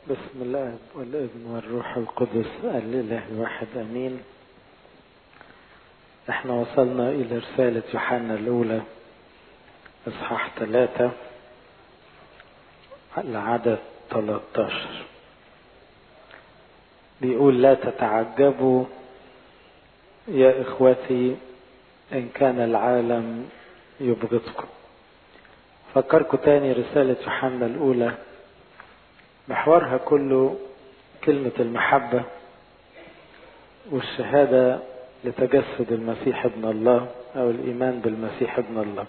بسم الله والابن والروح القدس الإله الواحد أمين احنا وصلنا إلى رسالة يوحنا الأولى إصحاح ثلاثة العدد 13 بيقول لا تتعجبوا يا إخوتي إن كان العالم يبغضكم فكركم تاني رسالة يوحنا الأولى محورها كله كلمة المحبة والشهادة لتجسد المسيح ابن الله أو الإيمان بالمسيح ابن الله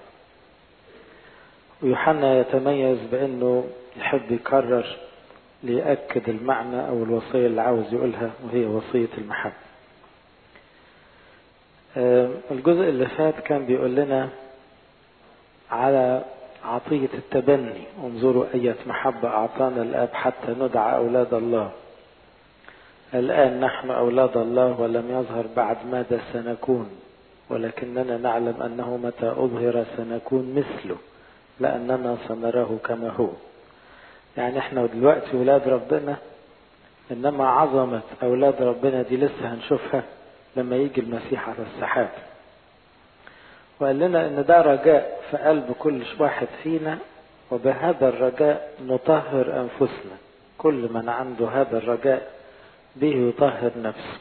ويوحنا يتميز بأنه يحب يكرر ليأكد المعنى أو الوصية اللي عاوز يقولها وهي وصية المحبة الجزء اللي فات كان بيقول لنا على عطية التبني انظروا أية محبة أعطانا الآب حتى ندعى أولاد الله الآن نحن أولاد الله ولم يظهر بعد ماذا سنكون ولكننا نعلم أنه متى أظهر سنكون مثله لأننا سنراه كما هو يعني احنا دلوقتي أولاد ربنا إنما عظمة أولاد ربنا دي لسه هنشوفها لما يجي المسيح على السحاب وقال لنا ان ده رجاء في قلب كل واحد فينا وبهذا الرجاء نطهر انفسنا كل من عنده هذا الرجاء به يطهر نفسه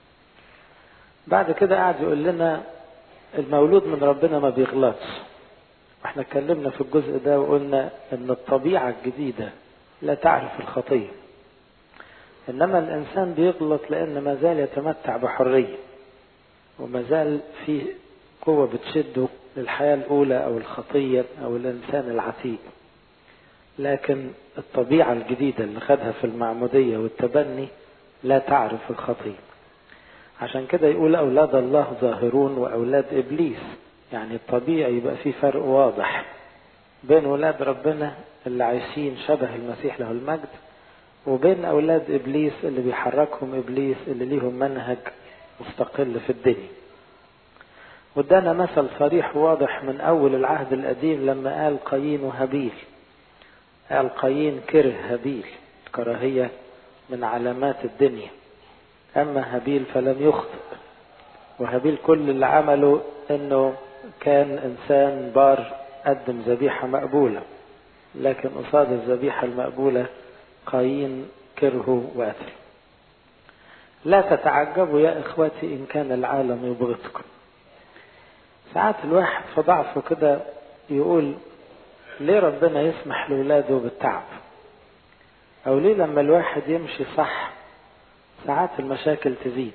بعد كده قعد يقول لنا المولود من ربنا ما بيغلطش احنا اتكلمنا في الجزء ده وقلنا ان الطبيعة الجديدة لا تعرف الخطية انما الانسان بيغلط لان ما زال يتمتع بحرية وما زال فيه قوة بتشده للحياة الأولى أو الخطية أو الإنسان العتيق لكن الطبيعة الجديدة اللي خدها في المعمودية والتبني لا تعرف الخطية عشان كده يقول أولاد الله ظاهرون وأولاد إبليس يعني الطبيعي يبقى في فرق واضح بين أولاد ربنا اللي عايشين شبه المسيح له المجد وبين أولاد إبليس اللي بيحركهم إبليس اللي ليهم منهج مستقل في الدنيا وادانا مثل صريح واضح من اول العهد القديم لما قال قايين وهابيل قال قايين كره هابيل كراهية من علامات الدنيا اما هابيل فلم يخطئ وهابيل كل اللي عمله انه كان انسان بار قدم ذبيحة مقبولة لكن قصاد الذبيحة المقبولة قايين كرهه وقتل لا تتعجبوا يا اخوتي ان كان العالم يبغضكم ساعات الواحد في ضعفه كده يقول ليه ربنا يسمح لولاده بالتعب او ليه لما الواحد يمشي صح ساعات المشاكل تزيد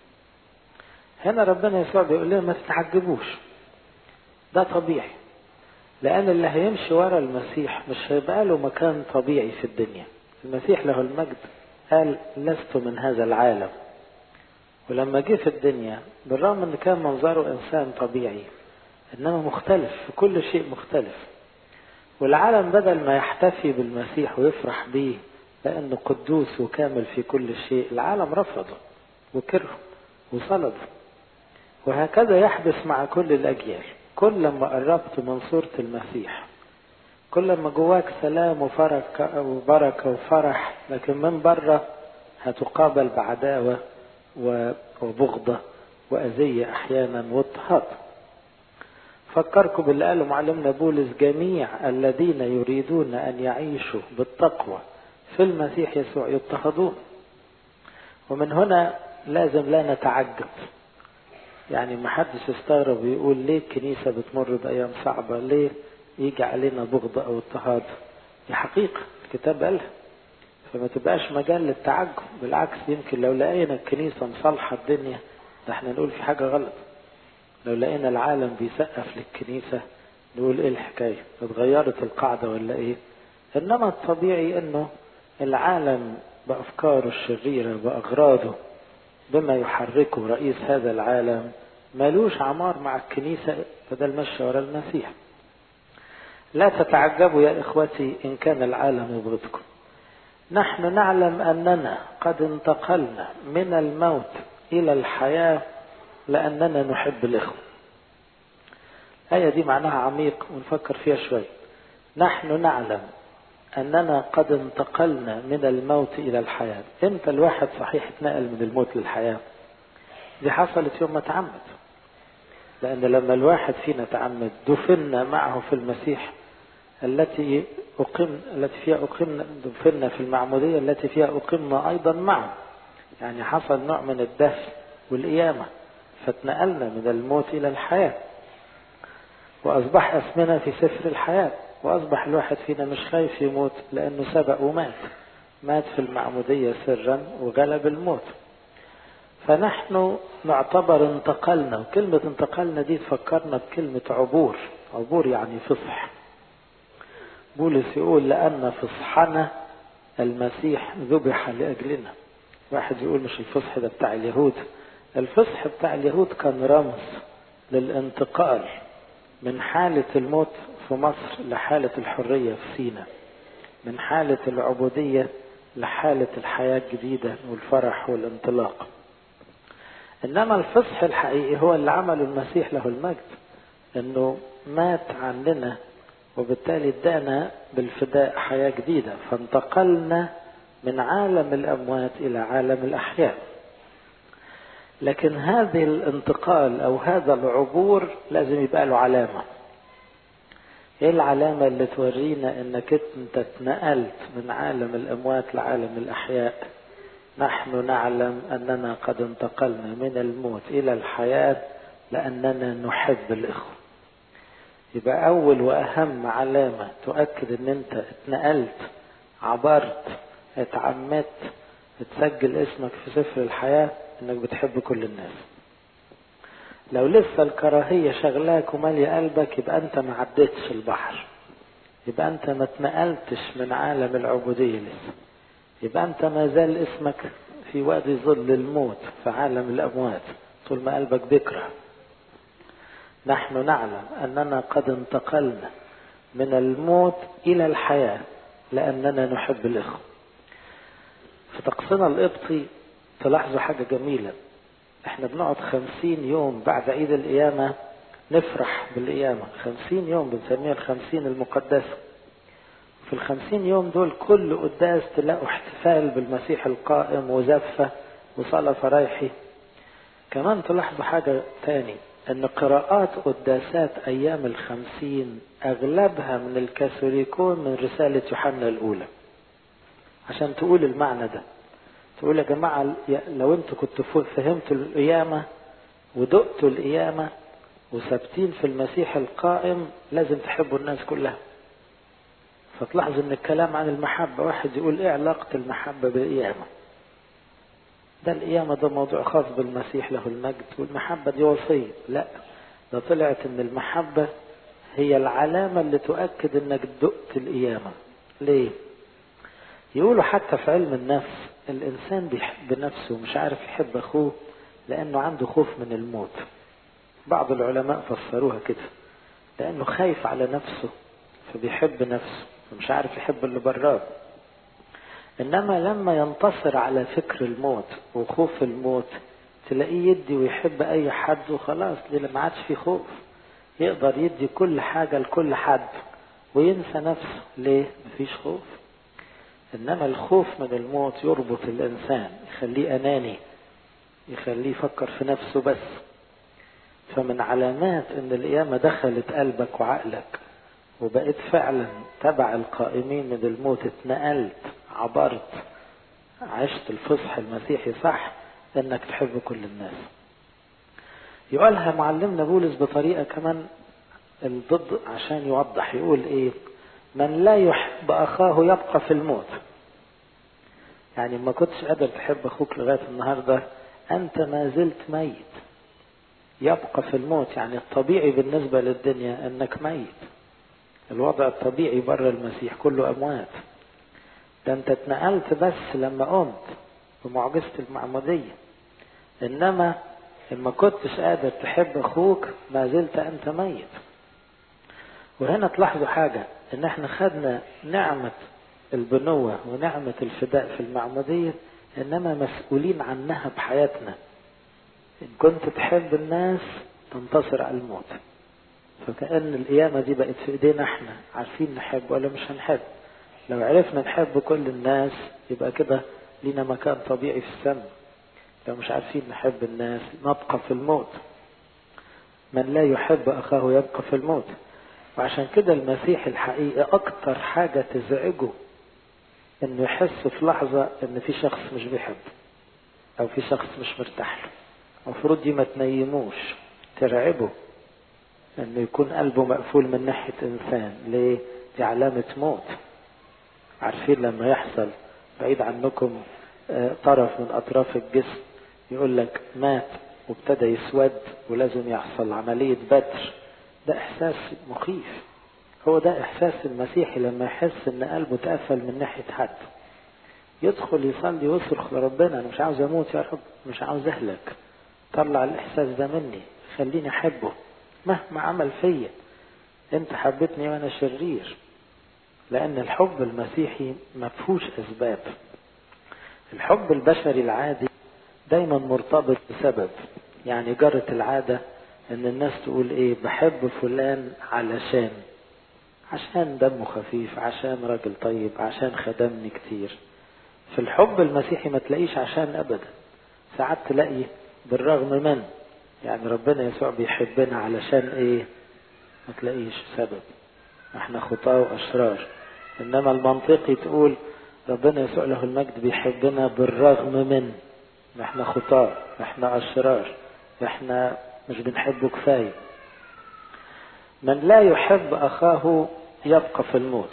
هنا ربنا يسوع بيقول لنا ما تتعجبوش ده طبيعي لان اللي هيمشي ورا المسيح مش هيبقى له مكان طبيعي في الدنيا المسيح له المجد قال لست من هذا العالم ولما جه في الدنيا بالرغم ان كان منظره انسان طبيعي انما مختلف في كل شيء مختلف والعالم بدل ما يحتفي بالمسيح ويفرح بيه لانه قدوس وكامل في كل شيء العالم رفضه وكرهه وصلبه وهكذا يحدث مع كل الاجيال كل ما قربت من صورة المسيح كل ما جواك سلام وفرك وبركة وفرح لكن من بره هتقابل بعداوة وبغضة وأذية أحيانا واضطهاد فكركم باللي قاله معلمنا بولس جميع الذين يريدون أن يعيشوا بالتقوى في المسيح يسوع يضطهدون ومن هنا لازم لا نتعجب يعني ما حدش يستغرب ويقول ليه الكنيسة بتمر بأيام صعبة ليه يجي علينا بغض أو اضطهاد دي حقيقة الكتاب قالها فما تبقاش مجال للتعجب بالعكس يمكن لو لقينا الكنيسة مصالحة الدنيا ده احنا نقول في حاجة غلط لو لقينا العالم بيسقف للكنيسة نقول ايه الحكاية اتغيرت القاعدة ولا ايه انما الطبيعي انه العالم بأفكاره الشريرة بأغراضه بما يحركه رئيس هذا العالم ملوش عمار مع الكنيسة بدل مشى ورا المسيح لا تتعجبوا يا إخوتي إن كان العالم يبغضكم نحن نعلم أننا قد انتقلنا من الموت إلى الحياة لأننا نحب الإخوة الآية دي معناها عميق ونفكر فيها شوي نحن نعلم أننا قد انتقلنا من الموت إلى الحياة إمتى الواحد صحيح اتنقل من الموت للحياة دي حصلت يوم ما تعمد لأن لما الواحد فينا تعمد دفنا معه في المسيح التي أقم التي فيها أقمنا دفنا في المعمودية التي فيها أقمنا أيضا معه يعني حصل نوع من الدفن والقيامة فاتنقلنا من الموت إلى الحياة وأصبح اسمنا في سفر الحياة وأصبح الواحد فينا مش خايف يموت لأنه سبق ومات مات في المعمودية سرا وغلب الموت فنحن نعتبر انتقلنا وكلمة انتقلنا دي تفكرنا بكلمة عبور عبور يعني فصح بولس يقول لأن فصحنا المسيح ذبح لأجلنا واحد يقول مش الفصح ده بتاع اليهود الفصح بتاع اليهود كان رمز للانتقال من حالة الموت في مصر لحالة الحرية في سينا من حالة العبودية لحالة الحياة الجديدة والفرح والانطلاق إنما الفصح الحقيقي هو اللي عمله المسيح له المجد إنه مات عننا وبالتالي ادانا بالفداء حياة جديدة فانتقلنا من عالم الأموات إلى عالم الأحياء لكن هذه الانتقال أو هذا العبور لازم يبقى له علامة ايه العلامة اللي تورينا انك انت اتنقلت من عالم الاموات لعالم الاحياء نحن نعلم اننا قد انتقلنا من الموت الى الحياة لاننا نحب الاخوة يبقى اول واهم علامة تؤكد ان انت اتنقلت عبرت اتعمدت تسجل اسمك في سفر الحياة انك بتحب كل الناس لو لسه الكراهية شغلاك ومالية قلبك يبقى انت ما عدتش البحر يبقى انت ما اتنقلتش من عالم العبودية لسه يبقى انت ما زال اسمك في وادي ظل الموت في عالم الاموات طول ما قلبك بيكره نحن نعلم اننا قد انتقلنا من الموت الى الحياة لاننا نحب الاخوة في طقسنا القبطي تلاحظوا حاجة جميلة احنا بنقعد خمسين يوم بعد عيد القيامة نفرح بالقيامة خمسين يوم بنسميها الخمسين المقدسة في الخمسين يوم دول كل قداس تلاقوا احتفال بالمسيح القائم وزفة وصلاة فرايحي كمان تلاحظوا حاجة تاني ان قراءات قداسات ايام الخمسين اغلبها من الكاثوليكون من رسالة يوحنا الاولى عشان تقول المعنى ده تقول يا جماعة لو انتوا كنتوا فهمتوا القيامة ودقتوا القيامة وثابتين في المسيح القائم لازم تحبوا الناس كلها فتلاحظ ان الكلام عن المحبة واحد يقول ايه علاقة المحبة بالقيامة ده القيامة ده موضوع خاص بالمسيح له المجد والمحبة دي وصية لا ده طلعت ان المحبة هي العلامة اللي تؤكد انك دقت القيامة ليه يقولوا حتى في علم النفس الإنسان بيحب نفسه مش عارف يحب أخوه لأنه عنده خوف من الموت بعض العلماء فسروها كده لأنه خايف على نفسه فبيحب نفسه فمش عارف يحب اللي براه إنما لما ينتصر على فكر الموت وخوف الموت تلاقيه يدي ويحب أي حد وخلاص ليه ما عادش فيه خوف يقدر يدي كل حاجة لكل حد وينسى نفسه ليه مفيش خوف إنما الخوف من الموت يربط الإنسان يخليه أناني يخليه يفكر في نفسه بس فمن علامات إن القيامة دخلت قلبك وعقلك وبقيت فعلا تبع القائمين من الموت اتنقلت عبرت عشت الفصح المسيحي صح إنك تحب كل الناس يقولها معلمنا بولس بطريقة كمان الضد عشان يوضح يقول إيه من لا يحب أخاه يبقى في الموت يعني ما كنتش قادر تحب أخوك لغاية النهاردة أنت ما زلت ميت يبقى في الموت يعني الطبيعي بالنسبة للدنيا أنك ميت الوضع الطبيعي بره المسيح كله أموات ده أنت اتنقلت بس لما قمت بمعجزة المعمودية إنما لما كنتش قادر تحب أخوك ما زلت أنت ميت وهنا تلاحظوا حاجة ان احنا خدنا نعمة البنوة ونعمة الفداء في المعمودية انما مسؤولين عنها بحياتنا ان كنت تحب الناس تنتصر على الموت فكأن القيامة دي بقت في ايدينا احنا عارفين نحب ولا مش هنحب لو عرفنا نحب كل الناس يبقى كده لينا مكان طبيعي في السماء لو مش عارفين نحب الناس نبقى في الموت من لا يحب أخاه يبقى في الموت وعشان كده المسيح الحقيقي أكتر حاجة تزعجه إنه يحس في لحظة إن في شخص مش بيحبه أو في شخص مش مرتاح له المفروض دي ما تنيموش ترعبه إنه يكون قلبه مقفول من ناحية إنسان ليه؟ دي علامة موت عارفين لما يحصل بعيد عنكم طرف من أطراف الجسم يقول لك مات وابتدى يسود ولازم يحصل عملية بتر ده إحساس مخيف هو ده إحساس المسيحي لما يحس إن قلبه اتقفل من ناحية حد يدخل يصلي ويصرخ لربنا أنا مش عاوز أموت يا رب مش عاوز أهلك طلع الإحساس ده مني خليني أحبه مهما عمل فيا أنت حبيتني وأنا شرير لأن الحب المسيحي ما فيهوش أسباب الحب البشري العادي دايما مرتبط بسبب يعني جرت العادة ان الناس تقول ايه بحب فلان علشان عشان دمه خفيف عشان راجل طيب عشان خدمني كتير في الحب المسيحي ما تلاقيش عشان ابدا ساعات تلاقي بالرغم من يعني ربنا يسوع بيحبنا علشان ايه ما تلاقيش سبب احنا خطاة واشرار انما المنطقي تقول ربنا يسوع له المجد بيحبنا بالرغم من احنا خطاة احنا اشرار احنا مش بنحبه كفاية من لا يحب اخاه يبقى في الموت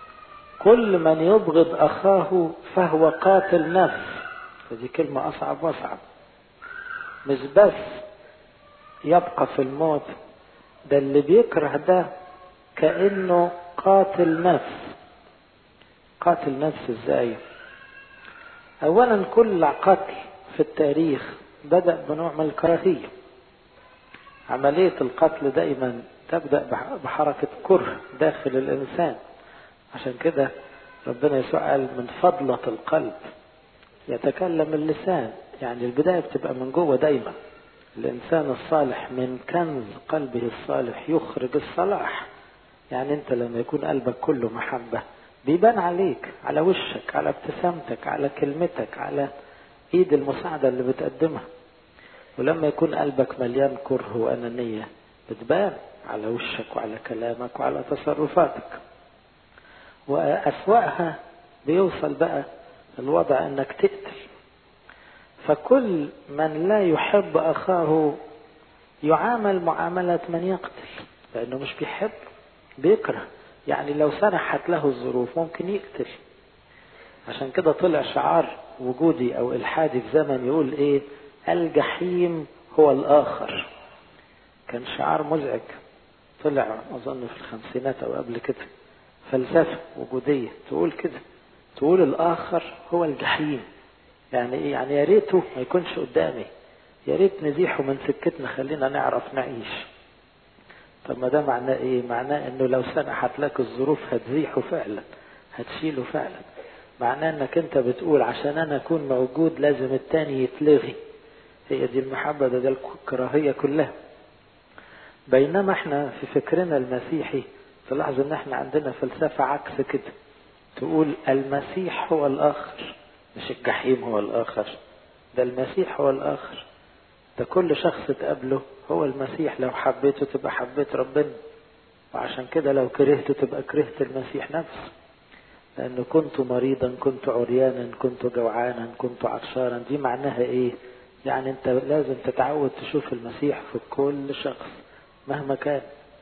كل من يبغض اخاه فهو قاتل نفس فدي كلمة اصعب واصعب مش بس يبقى في الموت ده اللي بيكره ده كأنه قاتل نفس قاتل نفس ازاي اولا كل قتل في التاريخ بدأ بنوع من الكراهية عملية القتل دائما تبدأ بحركة كره داخل الإنسان عشان كده ربنا يسوع قال من فضلة القلب يتكلم اللسان يعني البداية بتبقى من جوه دايما الإنسان الصالح من كنز قلبه الصالح يخرج الصلاح يعني أنت لما يكون قلبك كله محبة بيبان عليك على وشك على ابتسامتك على كلمتك على ايد المساعدة اللي بتقدمها ولما يكون قلبك مليان كره وأنانية بتبان على وشك وعلى كلامك وعلى تصرفاتك وأسوأها بيوصل بقى الوضع انك تقتل فكل من لا يحب أخاه يعامل معاملة من يقتل لأنه مش بيحب بيكره يعني لو سنحت له الظروف ممكن يقتل عشان كده طلع شعار وجودي او الحادي في زمن يقول ايه الجحيم هو الاخر كان شعار مزعج طلع اظن في الخمسينات او قبل كده فلسفه وجوديه تقول كده تقول الاخر هو الجحيم يعني ايه يعني يا ريته ما يكونش قدامي يا ريت نزيحه من سكتنا خلينا نعرف نعيش طب ما ده معناه ايه معناه انه لو سنحت لك الظروف هتزيحه فعلا هتشيله فعلا معناه انك انت بتقول عشان انا اكون موجود لازم التاني يتلغي هي دي المحبة ده, ده الكراهية كلها بينما احنا في فكرنا المسيحي تلاحظ ان احنا عندنا فلسفة عكس كده تقول المسيح هو الاخر مش الجحيم هو الاخر ده المسيح هو الاخر ده كل شخص تقابله هو المسيح لو حبيته تبقى حبيت ربنا وعشان كده لو كرهته تبقى كرهت المسيح نفسه لأنه كنت مريضا كنت عريانا كنت جوعانا كنت عطشانا دي معناها ايه يعني انت لازم تتعود تشوف المسيح في كل شخص مهما كان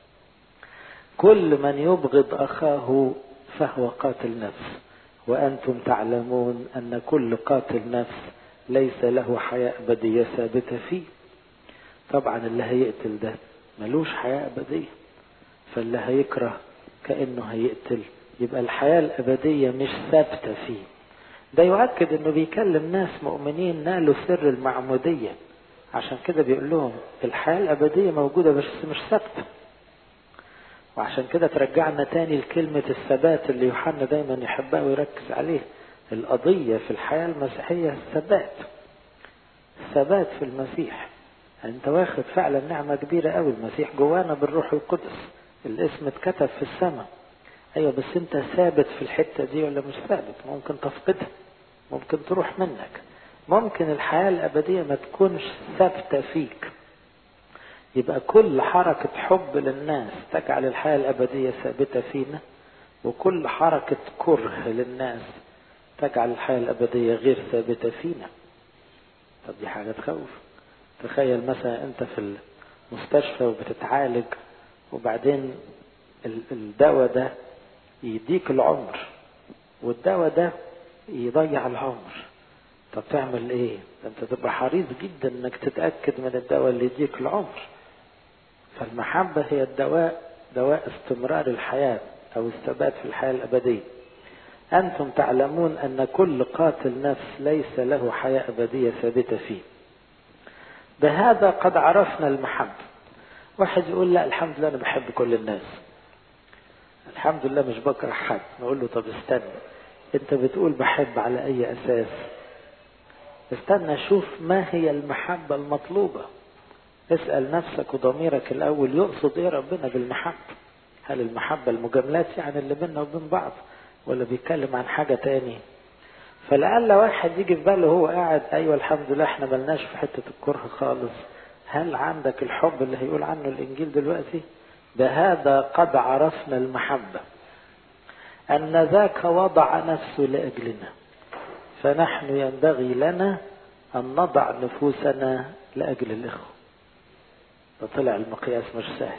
كل من يبغض أخاه فهو قاتل نفس وأنتم تعلمون أن كل قاتل نفس ليس له حياة أبدية ثابتة فيه طبعا اللي هيقتل ده ملوش حياة أبدية فاللي هيكره كأنه هيقتل يبقى الحياة الأبدية مش ثابتة فيه ده يؤكد انه بيكلم ناس مؤمنين نالوا سر المعمودية عشان كده بيقول لهم الحياة الأبدية موجودة بس مش ثابتة وعشان كده ترجعنا تاني لكلمة الثبات اللي يوحنا دايما يحبها ويركز عليه القضية في الحياة المسيحية الثبات الثبات في المسيح انت واخد فعلا نعمة كبيرة قوي المسيح جوانا بالروح القدس الاسم اتكتب في السماء ايوه بس انت ثابت في الحتة دي ولا مش ثابت ممكن تفقدها ممكن تروح منك ممكن الحياة الأبدية ما تكونش ثابتة فيك يبقى كل حركة حب للناس تجعل الحياة الأبدية ثابتة فينا وكل حركة كره للناس تجعل الحياة الأبدية غير ثابتة فينا طب دي حاجة تخوف تخيل مثلا أنت في المستشفى وبتتعالج وبعدين الدواء ده يديك العمر والدواء ده يضيع العمر طب تعمل ايه انت تبقى حريص جدا انك تتأكد من الدواء اللي يديك العمر فالمحبة هي الدواء دواء استمرار الحياة او الثبات في الحياة الابدية انتم تعلمون ان كل قاتل نفس ليس له حياة ابدية ثابتة فيه بهذا قد عرفنا المحبة واحد يقول لا الحمد لله انا بحب كل الناس الحمد لله مش بكره حد نقول له طب استنى انت بتقول بحب على اي اساس استنى شوف ما هي المحبة المطلوبة اسأل نفسك وضميرك الأول يقصد إيه ربنا بالمحبة هل المحبة المجاملات يعني اللي بيننا وبين بعض ولا بيتكلم عن حاجة تاني فلعل واحد يجي في باله هو قاعد أيوة الحمد لله احنا ملناش في حتة الكره خالص هل عندك الحب اللي هيقول عنه الإنجيل دلوقتي بهذا قد عرفنا المحبة أن ذاك وضع نفسه لأجلنا فنحن ينبغي لنا أن نضع نفوسنا لأجل الإخوة فطلع المقياس مش سهل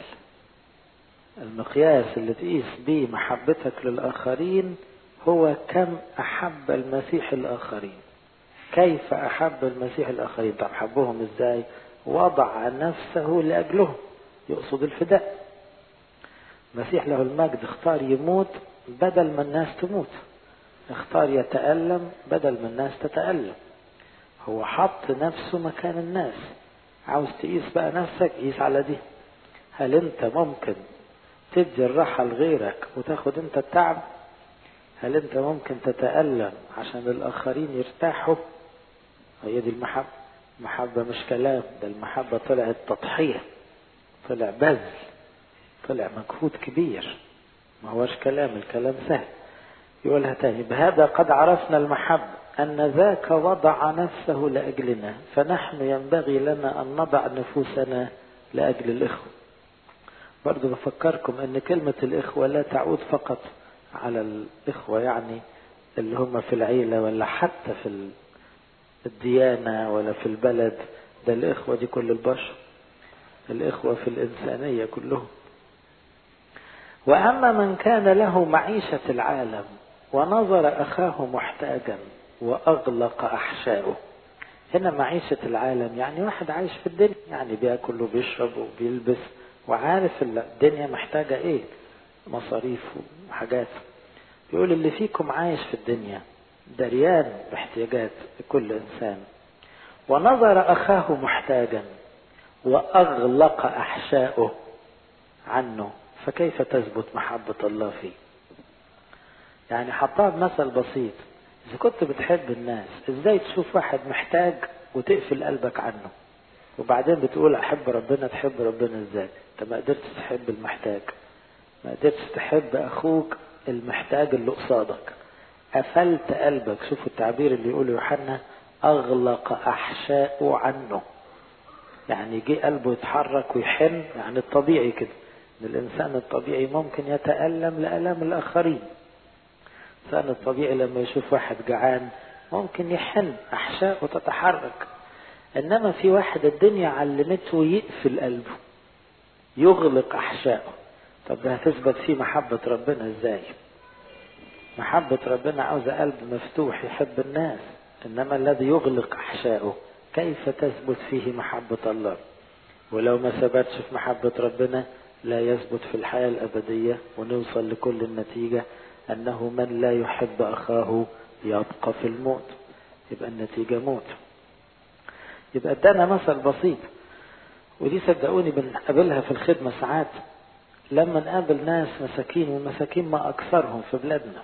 المقياس اللي تقيس بيه محبتك للآخرين هو كم أحب المسيح الآخرين كيف أحب المسيح الآخرين طب حبهم إزاي وضع نفسه لأجلهم يقصد الفداء المسيح له المجد اختار يموت بدل ما الناس تموت اختار يتألم بدل ما الناس تتألم هو حط نفسه مكان الناس عاوز تقيس بقى نفسك قيس على دي هل انت ممكن تدي الراحة لغيرك وتاخد انت التعب هل انت ممكن تتألم عشان الآخرين يرتاحوا هي دي المحبة المحبة مش كلام ده المحبة طلعت تضحية طلع بذل طلع مجهود كبير ما هوش كلام الكلام سهل يقولها تاني بهذا قد عرفنا المحبة أن ذاك وضع نفسه لأجلنا فنحن ينبغي لنا أن نضع نفوسنا لأجل الإخوة برضو بفكركم أن كلمة الإخوة لا تعود فقط على الإخوة يعني اللي هم في العيلة ولا حتى في الديانة ولا في البلد ده الإخوة دي كل البشر الإخوة في الإنسانية كلهم وأما من كان له معيشة العالم ونظر أخاه محتاجا وأغلق أحشاؤه هنا معيشة العالم يعني واحد عايش في الدنيا يعني بياكل وبيشرب وبيلبس وعارف الدنيا محتاجة ايه مصاريف وحاجات يقول اللي فيكم عايش في الدنيا دريان باحتياجات كل إنسان ونظر أخاه محتاجا وأغلق أحشاؤه عنه فكيف تثبت محبة الله فيه يعني حطها بمثل بسيط إذا كنت بتحب الناس إزاي تشوف واحد محتاج وتقفل قلبك عنه وبعدين بتقول أحب ربنا تحب ربنا إزاي أنت ما قدرتش تحب المحتاج ما قدرتش تحب أخوك المحتاج اللي قصادك قفلت قلبك شوفوا التعبير اللي يقوله يوحنا أغلق أحشاءه عنه يعني جه قلبه يتحرك ويحن يعني الطبيعي كده ان الانسان الطبيعي ممكن يتألم لألام الآخرين الإنسان الطبيعي لما يشوف واحد جعان ممكن يحن أحشاءه تتحرك إنما في واحد الدنيا علمته يقفل قلبه يغلق أحشاءه طب ده هتثبت فيه محبة ربنا إزاي محبة ربنا عاوزة قلب مفتوح يحب الناس إنما الذي يغلق أحشاءه كيف تثبت فيه محبة الله ولو ما ثبتش في محبة ربنا لا يثبت في الحياة الأبدية ونوصل لكل النتيجة أنه من لا يحب أخاه يبقى في الموت يبقى النتيجة موت يبقى ادانا مثل بسيط ودي صدقوني بنقابلها في الخدمة ساعات لما نقابل ناس مساكين والمساكين ما أكثرهم في بلادنا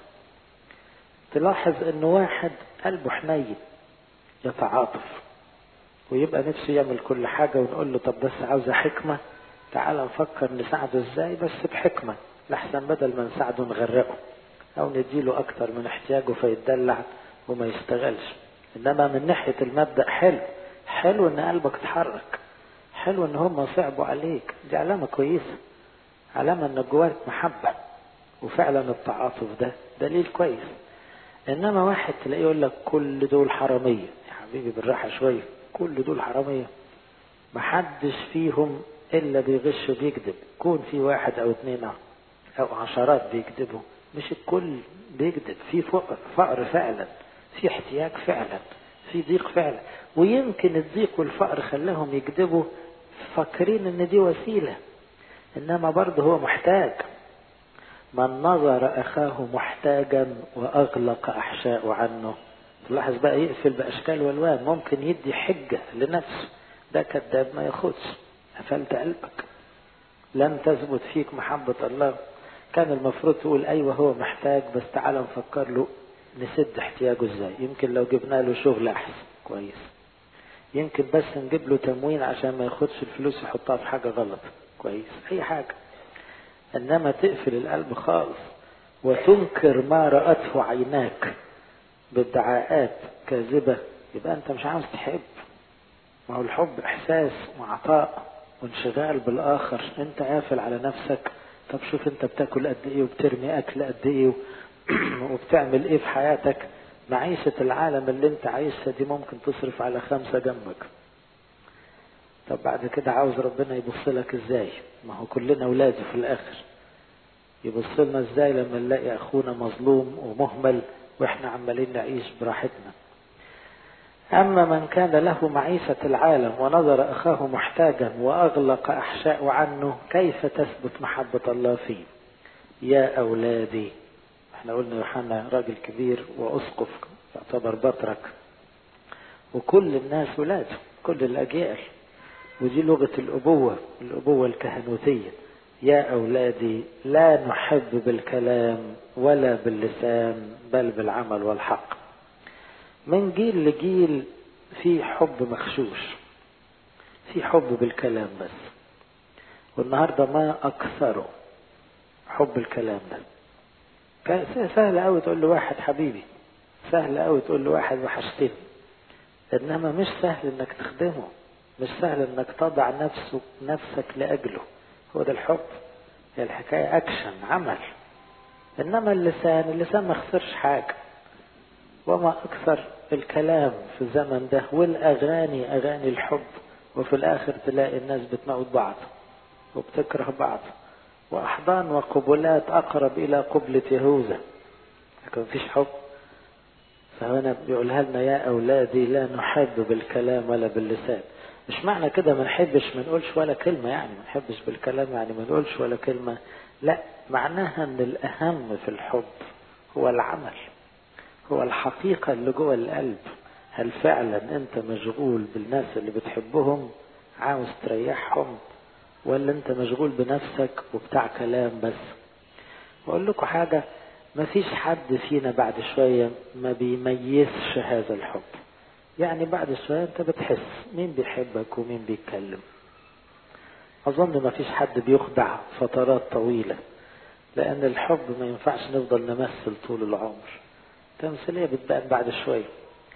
تلاحظ أن واحد قلبه حنين يتعاطف ويبقى نفسه يعمل كل حاجة ونقول له طب بس عاوزة حكمة تعال نفكر نساعده ازاي بس بحكمة لحسن بدل ما نساعده نغرقه أو نديله أكتر من احتياجه فيتدلع وما يشتغلش إنما من ناحية المبدأ حلو حلو إن قلبك اتحرك حلو إن هم صعبوا عليك دي علامة كويسة علامة إن جواك محبة وفعلا التعاطف ده دليل كويس إنما واحد تلاقيه يقول لك كل دول حرامية يا حبيبي بالراحة شوية كل دول حرامية محدش فيهم إلا بيغش وبيكذب كون في واحد أو اتنين أو عشرات بيكذبوا مش الكل بيكذب في فقر فقر فعلا في احتياج فعلا في ضيق فعلا ويمكن الضيق والفقر خلاهم يكذبوا فاكرين ان دي وسيله انما برضه هو محتاج من نظر اخاه محتاجا واغلق احشاء عنه تلاحظ بقى يقفل باشكال والوان ممكن يدي حجه لنفسه ده كذاب ما ياخدش قفلت قلبك لم تثبت فيك محبه الله كان المفروض تقول ايوه هو محتاج بس تعالى نفكر له نسد احتياجه ازاي يمكن لو جبنا له شغل احسن كويس يمكن بس نجيب له تموين عشان ما ياخدش الفلوس يحطها في حاجه غلط كويس اي حاجه انما تقفل القلب خالص وتنكر ما راته عيناك بادعاءات كاذبه يبقى انت مش عاوز تحب ما هو الحب احساس وعطاء وانشغال بالاخر انت قافل على نفسك طب شوف انت بتاكل قد ايه وبترمي اكل قد ايه وبتعمل ايه في حياتك معيشة العالم اللي انت عايشها دي ممكن تصرف على خمسة جنبك طب بعد كده عاوز ربنا يبص لك ازاي ما هو كلنا ولاده في الاخر يبص لنا ازاي لما نلاقي اخونا مظلوم ومهمل واحنا عمالين نعيش براحتنا أما من كان له معيشة العالم ونظر أخاه محتاجا وأغلق أحشاء عنه كيف تثبت محبة الله فيه يا أولادي احنا قلنا يوحنا راجل كبير وأسقف يعتبر بطرك وكل الناس ولاده كل الأجيال ودي لغة الأبوة الأبوة الكهنوتية يا أولادي لا نحب بالكلام ولا باللسان بل بالعمل والحق من جيل لجيل في حب مخشوش في حب بالكلام بس والنهاردة ما أكثره حب الكلام ده سهل قوي تقول له واحد حبيبي سهل قوي تقول له واحد وحشتني انما مش سهل انك تخدمه مش سهل انك تضع نفسه نفسك لاجله هو ده الحب هي الحكايه اكشن عمل انما اللسان اللسان ما خسرش حاجه وما اكثر الكلام في الزمن ده والاغاني اغاني الحب وفي الاخر تلاقي الناس بتموت بعض وبتكره بعض واحضان وقبلات اقرب الى قبلة يهوذا لكن مفيش حب فهنا بيقولها لنا يا اولادي لا نحب بالكلام ولا باللسان مش معنى كده ما نحبش ما نقولش ولا كلمة يعني ما نحبش بالكلام يعني ما نقولش ولا كلمة لا معناها ان الاهم في الحب هو العمل هو الحقيقة اللي جوه القلب هل فعلا انت مشغول بالناس اللي بتحبهم عاوز تريحهم ولا انت مشغول بنفسك وبتاع كلام بس واقول لكم حاجة ما فيش حد فينا بعد شوية ما بيميزش هذا الحب يعني بعد شوية انت بتحس مين بيحبك ومين بيتكلم اظن ما فيش حد بيخدع فترات طويلة لان الحب ما ينفعش نفضل نمثل طول العمر تمثيلية بتبان بعد شوية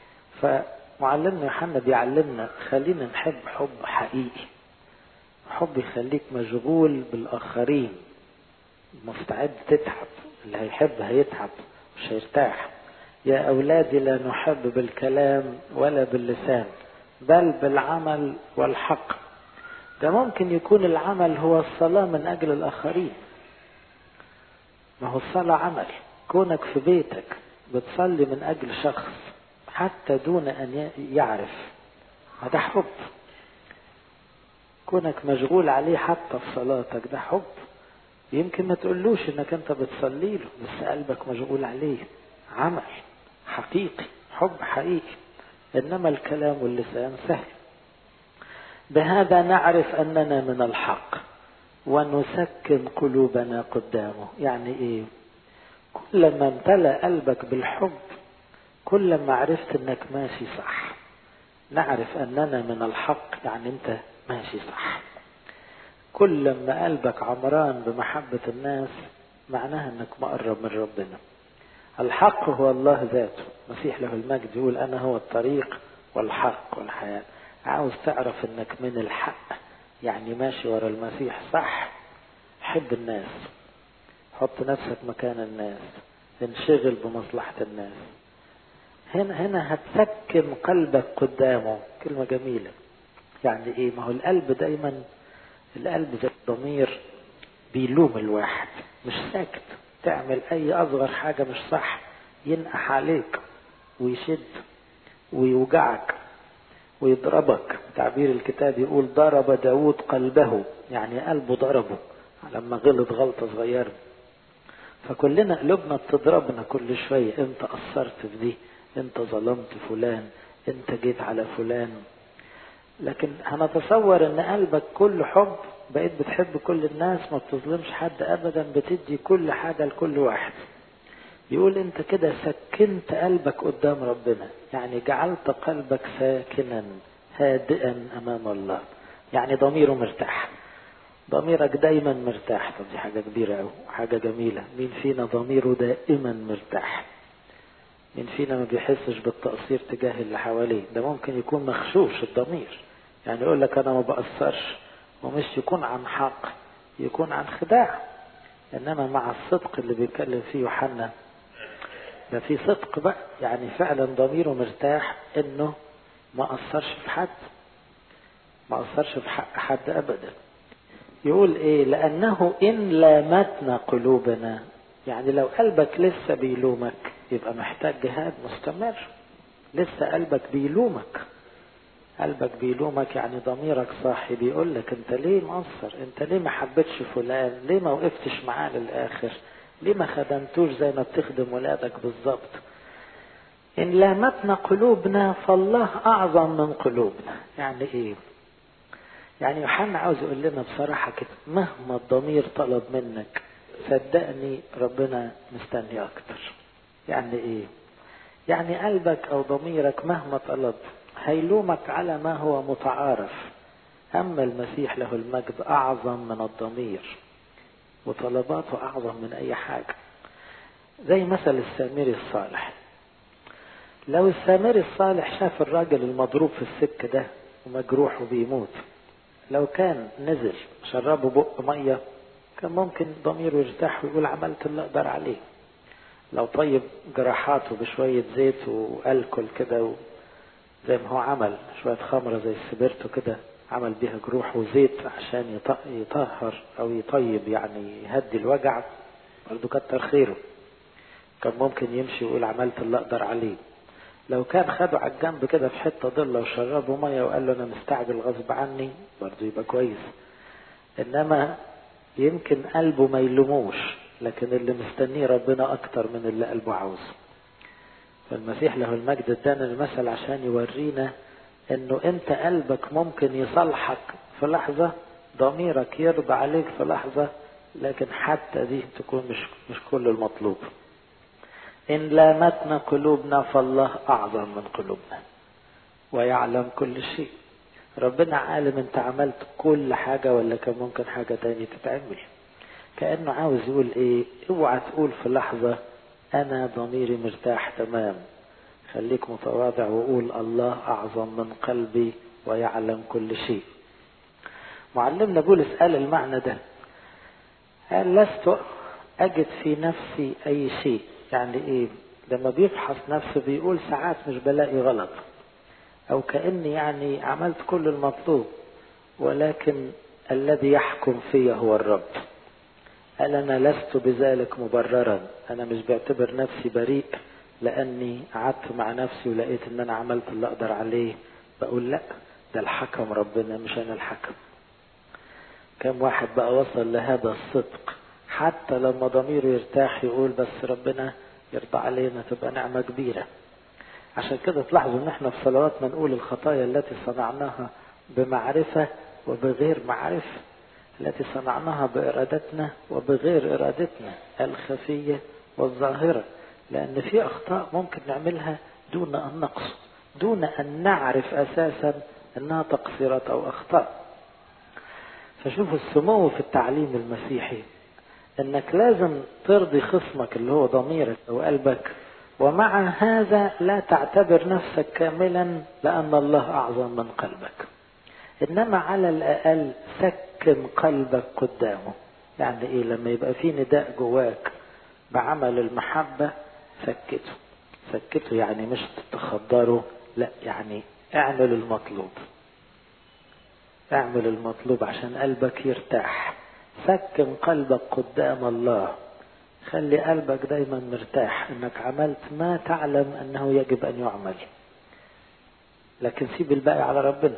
فمعلمنا يوحنا بيعلمنا خلينا نحب حب حقيقي حب يخليك مشغول بالآخرين مستعد تتعب اللي هيحب هيتعب مش هيرتاح يا أولادي لا نحب بالكلام ولا باللسان بل بالعمل والحق ده ممكن يكون العمل هو الصلاة من أجل الآخرين ما هو الصلاة عمل كونك في بيتك بتصلي من أجل شخص حتى دون أن يعرف هذا حب كونك مشغول عليه حتى في صلاتك ده حب يمكن ما تقولوش انك انت بتصلي له بس قلبك مشغول عليه عمل حقيقي حب حقيقي انما الكلام واللسان سهل بهذا نعرف اننا من الحق ونسكن قلوبنا قدامه يعني ايه كلما امتلأ قلبك بالحب كلما عرفت انك ماشي صح نعرف اننا من الحق يعني انت ماشي صح كل ما قلبك عمران بمحبة الناس معناها انك مقرب من ربنا الحق هو الله ذاته مسيح له المجد يقول انا هو الطريق والحق والحياة عاوز تعرف انك من الحق يعني ماشي ورا المسيح صح حب الناس حط نفسك مكان الناس انشغل بمصلحة الناس هنا هنا هتسكن قلبك قدامه كلمة جميلة يعني ايه ما هو القلب دايما القلب زي الضمير بيلوم الواحد مش ساكت تعمل اي اصغر حاجة مش صح ينقح عليك ويشد ويوجعك ويضربك تعبير الكتاب يقول ضرب داود قلبه يعني قلبه ضربه لما غلط غلطة صغيرة فكلنا قلوبنا بتضربنا كل شوية انت قصرت في دي انت ظلمت فلان انت جيت على فلان لكن هنتصور ان قلبك كله حب بقيت بتحب كل الناس ما بتظلمش حد ابدا بتدي كل حاجة لكل واحد يقول انت كده سكنت قلبك قدام ربنا يعني جعلت قلبك ساكنا هادئا امام الله يعني ضميره مرتاح ضميرك دايما مرتاح طب دي حاجة كبيرة أوي حاجة جميلة مين فينا ضميره دائما مرتاح مين فينا ما بيحسش بالتقصير تجاه اللي حواليه ده ممكن يكون مخشوش الضمير يعني يقول لك أنا ما بقصرش ومش يكون عن حق يكون عن خداع إنما مع الصدق اللي بيتكلم فيه يوحنا ده في صدق بقى يعني فعلا ضميره مرتاح إنه ما قصرش في حد ما قصرش في حق حد أبدا يقول ايه لانه ان لامتنا قلوبنا يعني لو قلبك لسه بيلومك يبقى محتاج جهاد مستمر لسه قلبك بيلومك قلبك بيلومك يعني ضميرك صاحي بيقول لك انت ليه مقصر انت ليه ما حبيتش فلان ليه ما وقفتش معاه للاخر ليه ما خدمتوش زي ما بتخدم ولادك بالظبط ان لامتنا قلوبنا فالله اعظم من قلوبنا يعني ايه يعني يوحنا عاوز يقول لنا بصراحة كده مهما الضمير طلب منك صدقني ربنا مستني أكتر يعني إيه؟ يعني قلبك أو ضميرك مهما طلب هيلومك على ما هو متعارف أما المسيح له المجد أعظم من الضمير وطلباته أعظم من أي حاجة زي مثل السامري الصالح لو السامري الصالح شاف الراجل المضروب في السك ده ومجروح وبيموت لو كان نزل شربه بق ميه كان ممكن ضميره يرتاح ويقول عملت اللي اقدر عليه لو طيب جراحاته بشوية زيت والكل كده زي ما هو عمل شوية خمرة زي السبرتو كده عمل بيها جروح وزيت عشان يطهر او يطيب يعني يهدي الوجع برضه كتر خيره كان ممكن يمشي ويقول عملت اللي اقدر عليه لو كان خده على الجنب كده في حته ضله وشربه ميه وقال له انا مستعجل غصب عني برضه يبقى كويس انما يمكن قلبه ما يلوموش لكن اللي مستنيه ربنا اكتر من اللي قلبه عاوزه فالمسيح له المجد ادانا المثل عشان يورينا انه انت قلبك ممكن يصلحك في لحظه ضميرك يرضى عليك في لحظه لكن حتى دي تكون مش مش كل المطلوب إن لامتنا قلوبنا فالله أعظم من قلوبنا ويعلم كل شيء ربنا عالم انت عملت كل حاجة ولا كان ممكن حاجة تانية تتعمل كأنه عاوز يقول ايه اوعى تقول في لحظة انا ضميري مرتاح تمام خليك متواضع وقول الله اعظم من قلبي ويعلم كل شيء معلمنا بولس قال المعنى ده قال لست اجد في نفسي اي شيء يعني ايه لما بيفحص نفسه بيقول ساعات مش بلاقي غلط او كاني يعني عملت كل المطلوب ولكن الذي يحكم في هو الرب قال انا لست بذلك مبررا انا مش بعتبر نفسي بريء لاني قعدت مع نفسي ولقيت ان انا عملت اللي اقدر عليه بقول لا ده الحكم ربنا مش انا الحكم كم واحد بقى وصل لهذا الصدق حتى لما ضميره يرتاح يقول بس ربنا يرضى علينا تبقى نعمة كبيرة عشان كده تلاحظوا ان احنا في صلواتنا نقول الخطايا التي صنعناها بمعرفة وبغير معرفة التي صنعناها بإرادتنا وبغير إرادتنا الخفية والظاهرة لأن في أخطاء ممكن نعملها دون أن نقصد دون أن نعرف أساسا أنها تقصيرات أو أخطاء فشوفوا السمو في التعليم المسيحي انك لازم ترضي خصمك اللي هو ضميرك او قلبك ومع هذا لا تعتبر نفسك كاملا لان الله اعظم من قلبك انما على الاقل سكن قلبك قدامه يعني ايه لما يبقى في نداء جواك بعمل المحبة سكته سكته يعني مش تتخدره لا يعني اعمل المطلوب اعمل المطلوب عشان قلبك يرتاح سكن قلبك قدام الله خلي قلبك دايما مرتاح انك عملت ما تعلم انه يجب ان يعمل لكن سيب الباقي على ربنا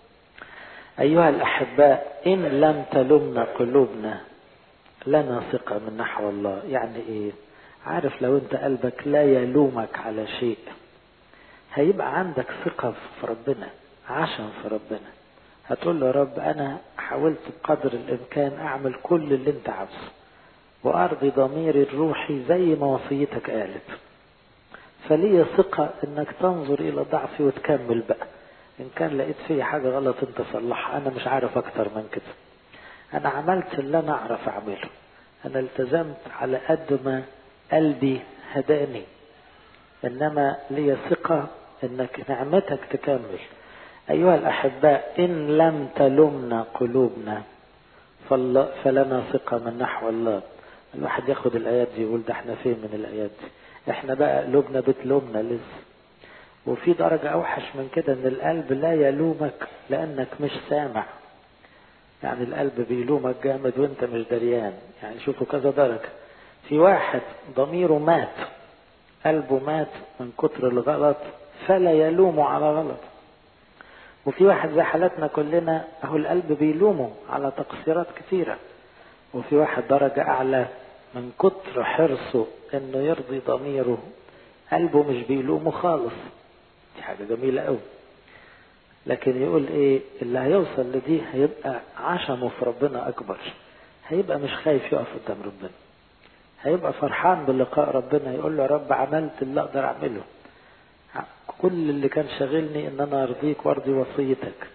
ايها الاحباء ان لم تلمنا قلوبنا لنا ثقة من نحو الله يعني ايه عارف لو انت قلبك لا يلومك على شيء هيبقى عندك ثقة في ربنا عشم في ربنا هتقول له يا رب انا حاولت بقدر الامكان اعمل كل اللي انت عاوزه وارضي ضميري الروحي زي ما وصيتك قالت فلي ثقة انك تنظر الى ضعفي وتكمل بقى ان كان لقيت في حاجة غلط انت صلحها انا مش عارف اكتر من كده انا عملت اللي انا اعرف اعمله انا التزمت على قد ما قلبي هداني انما لي ثقة انك نعمتك تكمل ايها الاحباء ان لم تلمنا قلوبنا فلنا ثقة من نحو الله الواحد ياخد الايات دي يقول ده احنا فين من الايات دي احنا بقى قلوبنا بتلومنا لسه وفي درجة اوحش من كده ان القلب لا يلومك لانك مش سامع يعني القلب بيلومك جامد وانت مش دريان يعني شوفوا كذا درجة في واحد ضميره مات قلبه مات من كتر الغلط فلا يلوم على غلط وفي واحد زي حالتنا كلنا اهو القلب بيلومه على تقصيرات كثيرة وفي واحد درجة اعلى من كتر حرصه انه يرضي ضميره قلبه مش بيلومه خالص دي حاجة جميلة قوي لكن يقول ايه اللي هيوصل لدي هيبقى عشمه في ربنا اكبر هيبقى مش خايف يقف قدام ربنا هيبقى فرحان بلقاء ربنا يقول له يا رب عملت اللي اقدر اعمله كل اللي كان شاغلني ان انا ارضيك وارضي وصيتك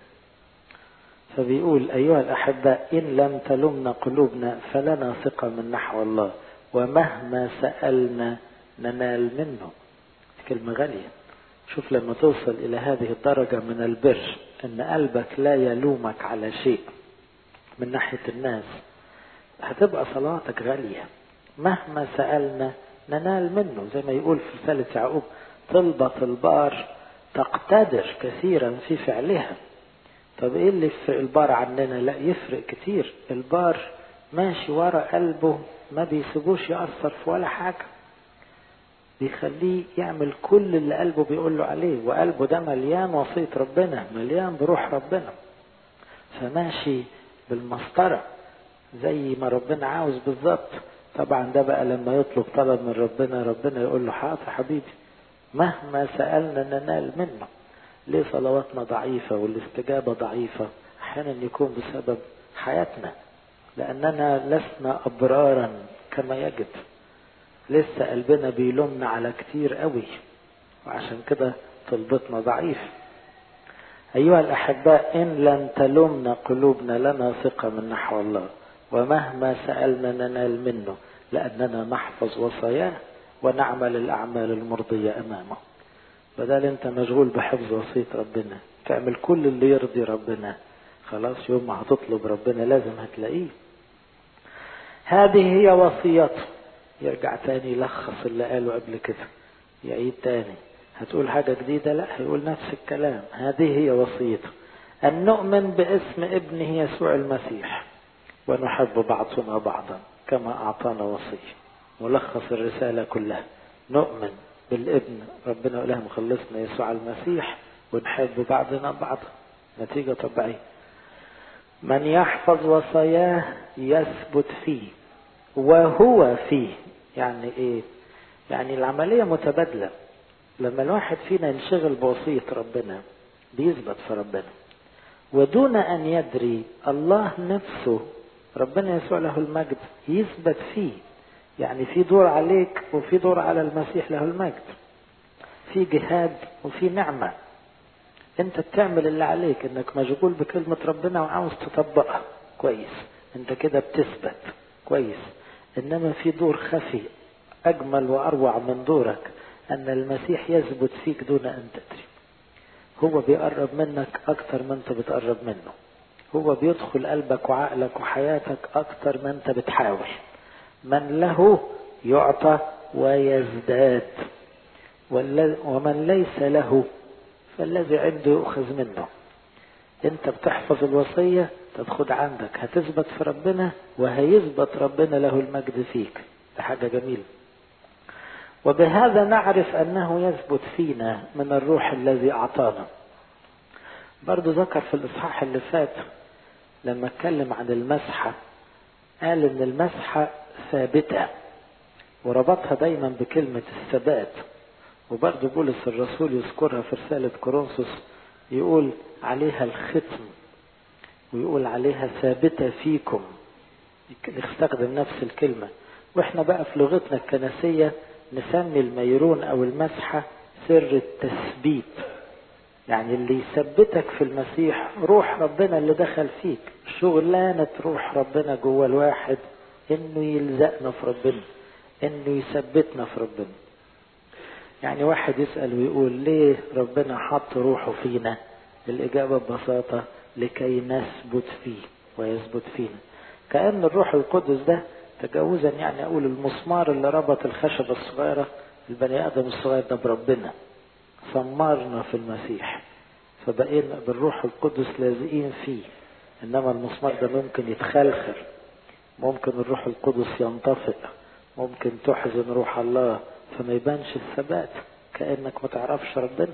فبيقول ايها الاحباء ان لم تلمنا قلوبنا فلنا ثقه من نحو الله ومهما سالنا ننال منه كلمه غاليه شوف لما توصل إلى هذه الدرجة من البر أن قلبك لا يلومك على شيء من ناحية الناس هتبقى صلاتك غالية مهما سألنا ننال منه زي ما يقول في رسالة يعقوب طلبة البار تقتدر كثيرا في فعلها طب ايه اللي يفرق البار عننا لا يفرق كتير البار ماشي ورا قلبه ما بيسيبوش يأثر في ولا حاجة بيخليه يعمل كل اللي قلبه بيقول له عليه وقلبه ده مليان وصية ربنا مليان بروح ربنا فماشي بالمسطرة زي ما ربنا عاوز بالظبط طبعا ده بقى لما يطلب طلب من ربنا ربنا يقول له حاضر حبيبي مهما سألنا ننال منه ليه صلواتنا ضعيفة والاستجابة ضعيفة أحيانا يكون بسبب حياتنا لأننا لسنا أبرارا كما يجب لسه قلبنا بيلومنا على كتير قوي وعشان كده طلبتنا ضعيف أيها الأحباء إن لم تلمنا قلوبنا لنا ثقة من نحو الله ومهما سألنا ننال منه لأننا نحفظ وصاياه ونعمل الأعمال المرضية أمامه بدل أنت مشغول بحفظ وصية ربنا تعمل كل اللي يرضي ربنا خلاص يوم ما هتطلب ربنا لازم هتلاقيه هذه هي وصيته يرجع تاني يلخص اللي قاله قبل كده يعيد تاني هتقول حاجة جديدة لا هيقول نفس الكلام هذه هي وصيته أن نؤمن باسم ابنه يسوع المسيح ونحب بعضنا بعضا كما أعطانا وصية ملخص الرسالة كلها نؤمن بالابن ربنا إله مخلصنا يسوع المسيح ونحب بعضنا بعضا نتيجة طبيعية من يحفظ وصاياه يثبت فيه وهو فيه يعني ايه يعني العملية متبادلة لما الواحد فينا ينشغل بوصية ربنا بيثبت في ربنا ودون ان يدري الله نفسه ربنا يسوع له المجد يثبت فيه يعني في دور عليك وفي دور على المسيح له المجد في جهاد وفي نعمة انت بتعمل اللي عليك انك مشغول بكلمة ربنا وعاوز تطبقها كويس انت كده بتثبت كويس إنما في دور خفي أجمل وأروع من دورك أن المسيح يثبت فيك دون أن تدري هو بيقرب منك أكتر ما أنت بتقرب منه هو بيدخل قلبك وعقلك وحياتك أكتر ما أنت بتحاول من له يعطى ويزداد ومن ليس له فالذي عنده يؤخذ منه انت بتحفظ الوصية تاخد عندك هتثبت في ربنا وهيثبت ربنا له المجد فيك ده حاجة جميلة وبهذا نعرف أنه يثبت فينا من الروح الذي أعطانا برضو ذكر في الإصحاح اللي فات لما اتكلم عن المسحة قال إن المسحة ثابتة وربطها دايما بكلمة الثبات وبرضو بولس الرسول يذكرها في رسالة كورنثوس يقول عليها الختم ويقول عليها ثابتة فيكم يستخدم نفس الكلمة واحنا بقى في لغتنا الكنسية نسمي الميرون او المسحة سر التثبيت يعني اللي يثبتك في المسيح روح ربنا اللي دخل فيك شغلانة روح ربنا جوه الواحد انه يلزقنا في ربنا انه يثبتنا في ربنا يعني واحد يسأل ويقول ليه ربنا حط روحه فينا الإجابة ببساطة لكي نثبت فيه ويثبت فينا كأن الروح القدس ده تجاوزا يعني أقول المسمار اللي ربط الخشبة الصغيرة البني آدم الصغير ده بربنا ثمرنا في المسيح فبقينا بالروح القدس لازقين فيه إنما المسمار ده ممكن يتخلخل ممكن الروح القدس ينطفئ ممكن تحزن روح الله فما يبانش الثبات كأنك ما تعرفش ربنا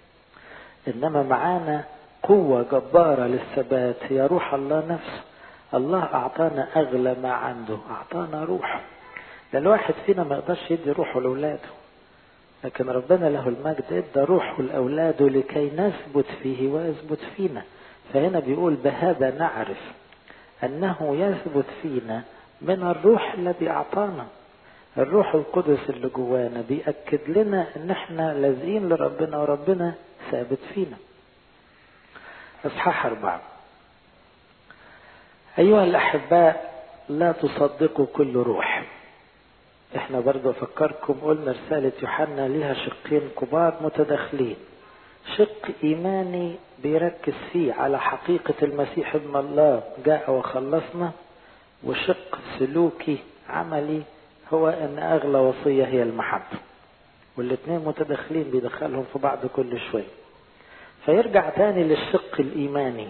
إنما معانا قوة جبارة للثبات هي روح الله نفسه الله أعطانا أغلى ما عنده أعطانا روح ده الواحد فينا ما يقدرش يدي روحه لأولاده لكن ربنا له المجد ادى روحه لأولاده لكي نثبت فيه ويثبت فينا فهنا بيقول بهذا نعرف أنه يثبت فينا من الروح الذي أعطانا الروح القدس اللي جوانا بيأكد لنا ان احنا لازقين لربنا وربنا ثابت فينا اصحاح اربعة ايها الاحباء لا تصدقوا كل روح احنا برضو افكركم قلنا رسالة يوحنا ليها شقين كبار متداخلين شق ايماني بيركز فيه على حقيقة المسيح ابن الله جاء وخلصنا وشق سلوكي عملي هو ان اغلى وصية هي المحبة والاثنين متداخلين بيدخلهم في بعض كل شوية فيرجع تاني للشق الايماني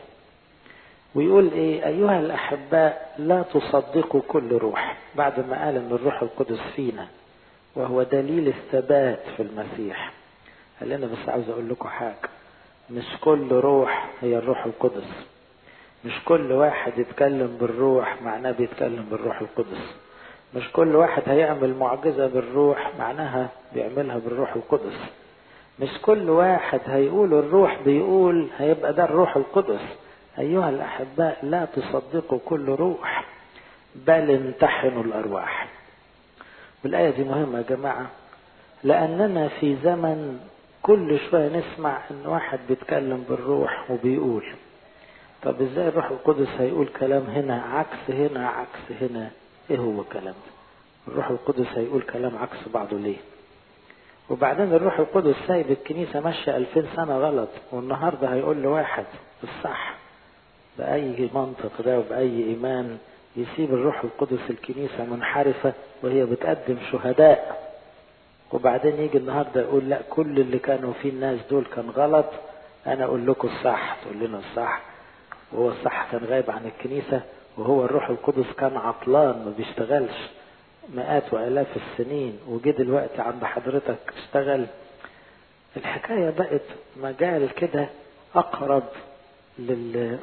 ويقول ايه ايها الاحباء لا تصدقوا كل روح بعد ما قال ان الروح القدس فينا وهو دليل الثبات في المسيح قال لنا بس عاوز اقول لكم حاجة مش كل روح هي الروح القدس مش كل واحد يتكلم بالروح معناه بيتكلم بالروح القدس مش كل واحد هيعمل معجزة بالروح معناها بيعملها بالروح القدس مش كل واحد هيقول الروح بيقول هيبقى ده الروح القدس أيها الأحباء لا تصدقوا كل روح بل امتحنوا الأرواح والآية دي مهمة يا جماعة لأننا في زمن كل شوية نسمع إن واحد بيتكلم بالروح وبيقول طب ازاي الروح القدس هيقول كلام هنا عكس هنا عكس هنا ايه هو الكلام ده الروح القدس هيقول كلام عكس بعضه ليه وبعدين الروح القدس سايب الكنيسة ماشية ألفين سنة غلط والنهاردة هيقول لواحد الصح بأي منطق ده وبأي إيمان يسيب الروح القدس الكنيسة منحرفة وهي بتقدم شهداء وبعدين يجي النهاردة يقول لا كل اللي كانوا فيه الناس دول كان غلط أنا أقول لكم الصح تقول لنا الصح وهو الصح كان غايب عن الكنيسة وهو الروح القدس كان عطلان ما بيشتغلش مئات وآلاف السنين وجه دلوقتي عند حضرتك اشتغل الحكاية بقت مجال كده أقرب لل...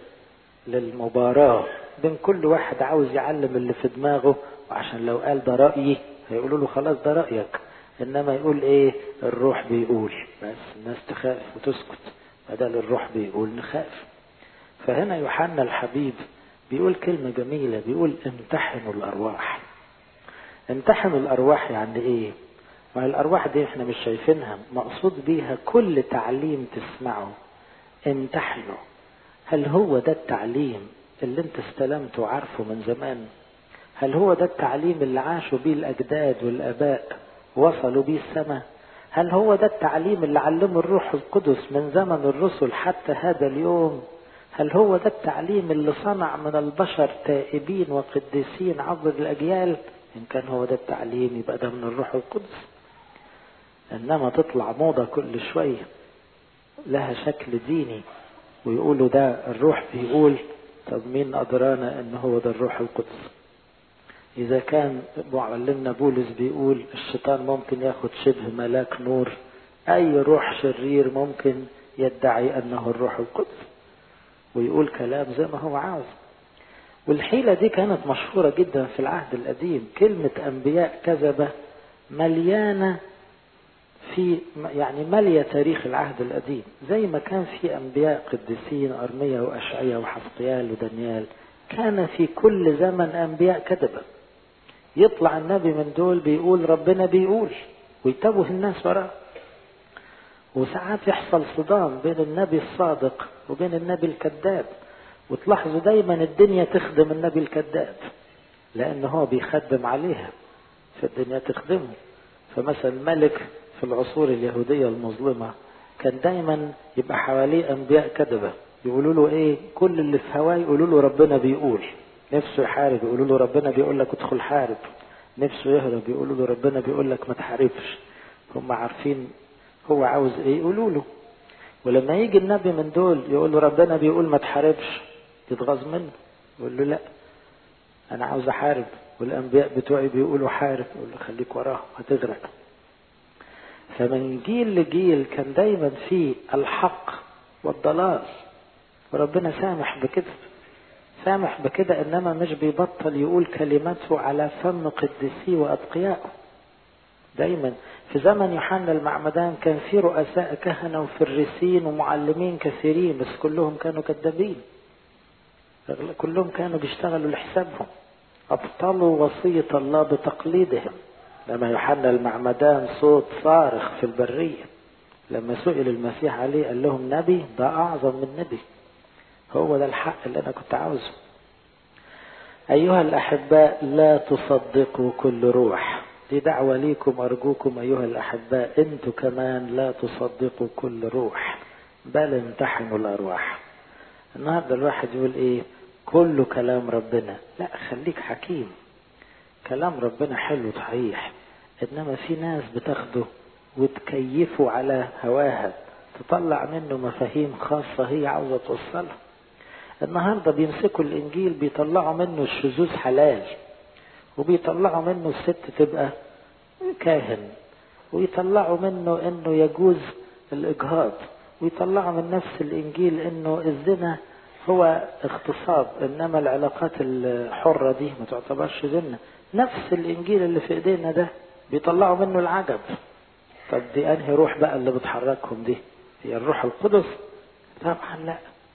للمباراة بين كل واحد عاوز يعلم اللي في دماغه وعشان لو قال ده رأيي هيقولوا له خلاص ده رأيك إنما يقول إيه الروح بيقول بس الناس تخاف وتسكت بدل الروح بيقول نخاف فهنا يوحنا الحبيب بيقول كلمة جميلة بيقول امتحنوا الأرواح امتحنوا الأرواح يعني إيه؟ ما الأرواح دي احنا مش شايفينها مقصود بيها كل تعليم تسمعه امتحنوا هل هو ده التعليم اللي انت استلمته وعارفه من زمان هل هو ده التعليم اللي عاشوا بيه الأجداد والآباء وصلوا بيه السماء هل هو ده التعليم اللي علمه الروح القدس من زمن الرسل حتى هذا اليوم هل هو ده التعليم اللي صنع من البشر تائبين وقديسين عبر الأجيال إن كان هو ده التعليم يبقى ده من الروح القدس إنما تطلع موضة كل شوية لها شكل ديني ويقولوا ده الروح بيقول طب مين أدرانا إن هو ده الروح القدس إذا كان معلمنا بولس بيقول الشيطان ممكن ياخد شبه ملاك نور أي روح شرير ممكن يدعي أنه الروح القدس ويقول كلام زي ما هو عاوز والحيلة دي كانت مشهورة جدا في العهد القديم كلمة أنبياء كذبة مليانة في يعني مالية تاريخ العهد القديم زي ما كان في أنبياء قديسين أرميا وأشعيا وحسقيال ودانيال كان في كل زمن أنبياء كذبة يطلع النبي من دول بيقول ربنا بيقول ويتبه الناس وراه وساعات يحصل صدام بين النبي الصادق وبين النبي الكذاب وتلاحظوا دايما الدنيا تخدم النبي الكذاب لأنه هو بيخدم عليها فالدنيا تخدمه فمثلا ملك في العصور اليهودية المظلمة كان دايما يبقى حواليه أنبياء كذبة يقولوا له إيه كل اللي في هواه يقولوا له ربنا بيقول نفسه يحارب يقولوا له ربنا بيقول لك ادخل حارب نفسه يهرب يقولوا له ربنا بيقول لك ما تحاربش هم عارفين هو عاوز ايه يقولوا له ولما يجي النبي من دول يقول له ربنا بيقول ما تحاربش يتغاظ منه يقول له لا انا عاوز احارب والانبياء بتوعي بيقولوا حارب يقول له خليك وراه هتغرق فمن جيل لجيل كان دايما في الحق والضلال وربنا سامح بكده سامح بكده انما مش بيبطل يقول كلمته على فم قديسيه واتقيائه دايما في زمن يوحنا المعمدان كان في رؤساء كهنة وفريسين ومعلمين كثيرين بس كلهم كانوا كذابين كلهم كانوا بيشتغلوا لحسابهم أبطلوا وصية الله بتقليدهم لما يوحنا المعمدان صوت صارخ في البرية لما سئل المسيح عليه قال لهم نبي ده أعظم من نبي هو ده الحق اللي أنا كنت عاوزه أيها الأحباء لا تصدقوا كل روح دي دعوة ليكم أرجوكم أيها الأحباء أنتوا كمان لا تصدقوا كل روح بل امتحنوا الأرواح النهاردة الواحد يقول إيه كله كلام ربنا لا خليك حكيم كلام ربنا حلو صحيح إنما في ناس بتاخده وتكيفه على هواها تطلع منه مفاهيم خاصة هي عاوزة توصلها النهاردة بيمسكوا الإنجيل بيطلعوا منه الشذوذ حلال وبيطلعوا منه الست تبقى كاهن ويطلعوا منه انه يجوز الاجهاض ويطلعوا من نفس الانجيل انه الزنا هو اغتصاب انما العلاقات الحرة دي ما تعتبرش زنا نفس الانجيل اللي في ايدينا ده بيطلعوا منه العجب طب دي انهي روح بقى اللي بتحركهم دي هي الروح القدس طبعا لا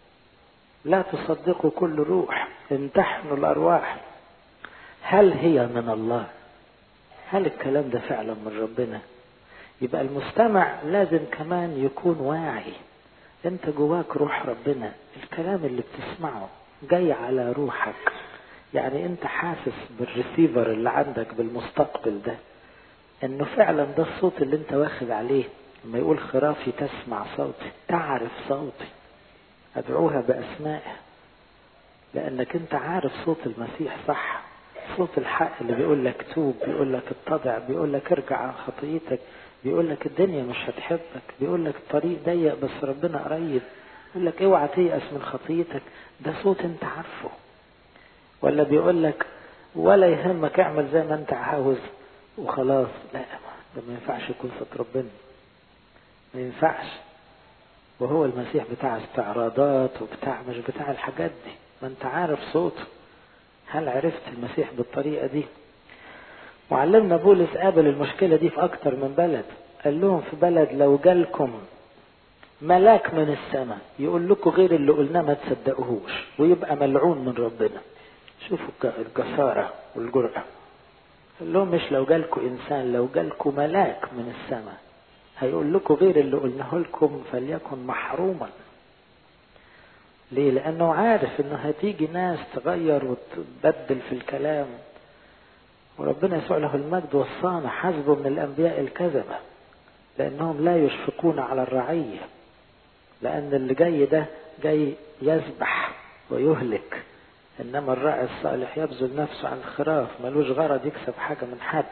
لا تصدقوا كل روح امتحنوا الارواح هل هي من الله هل الكلام ده فعلا من ربنا يبقى المستمع لازم كمان يكون واعي انت جواك روح ربنا الكلام اللي بتسمعه جاي على روحك يعني انت حاسس بالريسيفر اللي عندك بالمستقبل ده انه فعلا ده الصوت اللي انت واخد عليه لما يقول خرافي تسمع صوتي تعرف صوتي ادعوها باسمائها لانك انت عارف صوت المسيح صح صوت الحق اللي بيقول لك توب بيقول لك اتضع بيقول لك ارجع عن خطيتك بيقول لك الدنيا مش هتحبك بيقول لك الطريق ضيق بس ربنا قريب بيقول لك اوعى تيأس من خطيتك ده صوت انت عارفه ولا بيقول لك ولا يهمك اعمل زي ما انت عاوز وخلاص لا ده ما ينفعش يكون صوت ربنا ما ينفعش وهو المسيح بتاع استعراضات وبتاع مش بتاع الحاجات دي ما انت عارف صوته هل عرفت المسيح بالطريقة دي معلمنا بولس قابل المشكلة دي في أكتر من بلد قال لهم في بلد لو جالكم ملاك من السماء يقول لكم غير اللي قلناه ما تصدقوهوش ويبقى ملعون من ربنا شوفوا الجسارة والجرأة قال لهم مش لو جالكم إنسان لو جالكم ملاك من السماء هيقول لكم غير اللي قلناه لكم فليكن محروما ليه؟ لأنه عارف إنه هتيجي ناس تغير وتبدل في الكلام وربنا يسوع له المجد وصانا حسبه من الأنبياء الكذبة لأنهم لا يشفقون على الرعية لأن اللي جاي ده جاي يذبح ويهلك إنما الراعي الصالح يبذل نفسه عن الخراف ملوش غرض يكسب حاجة من حد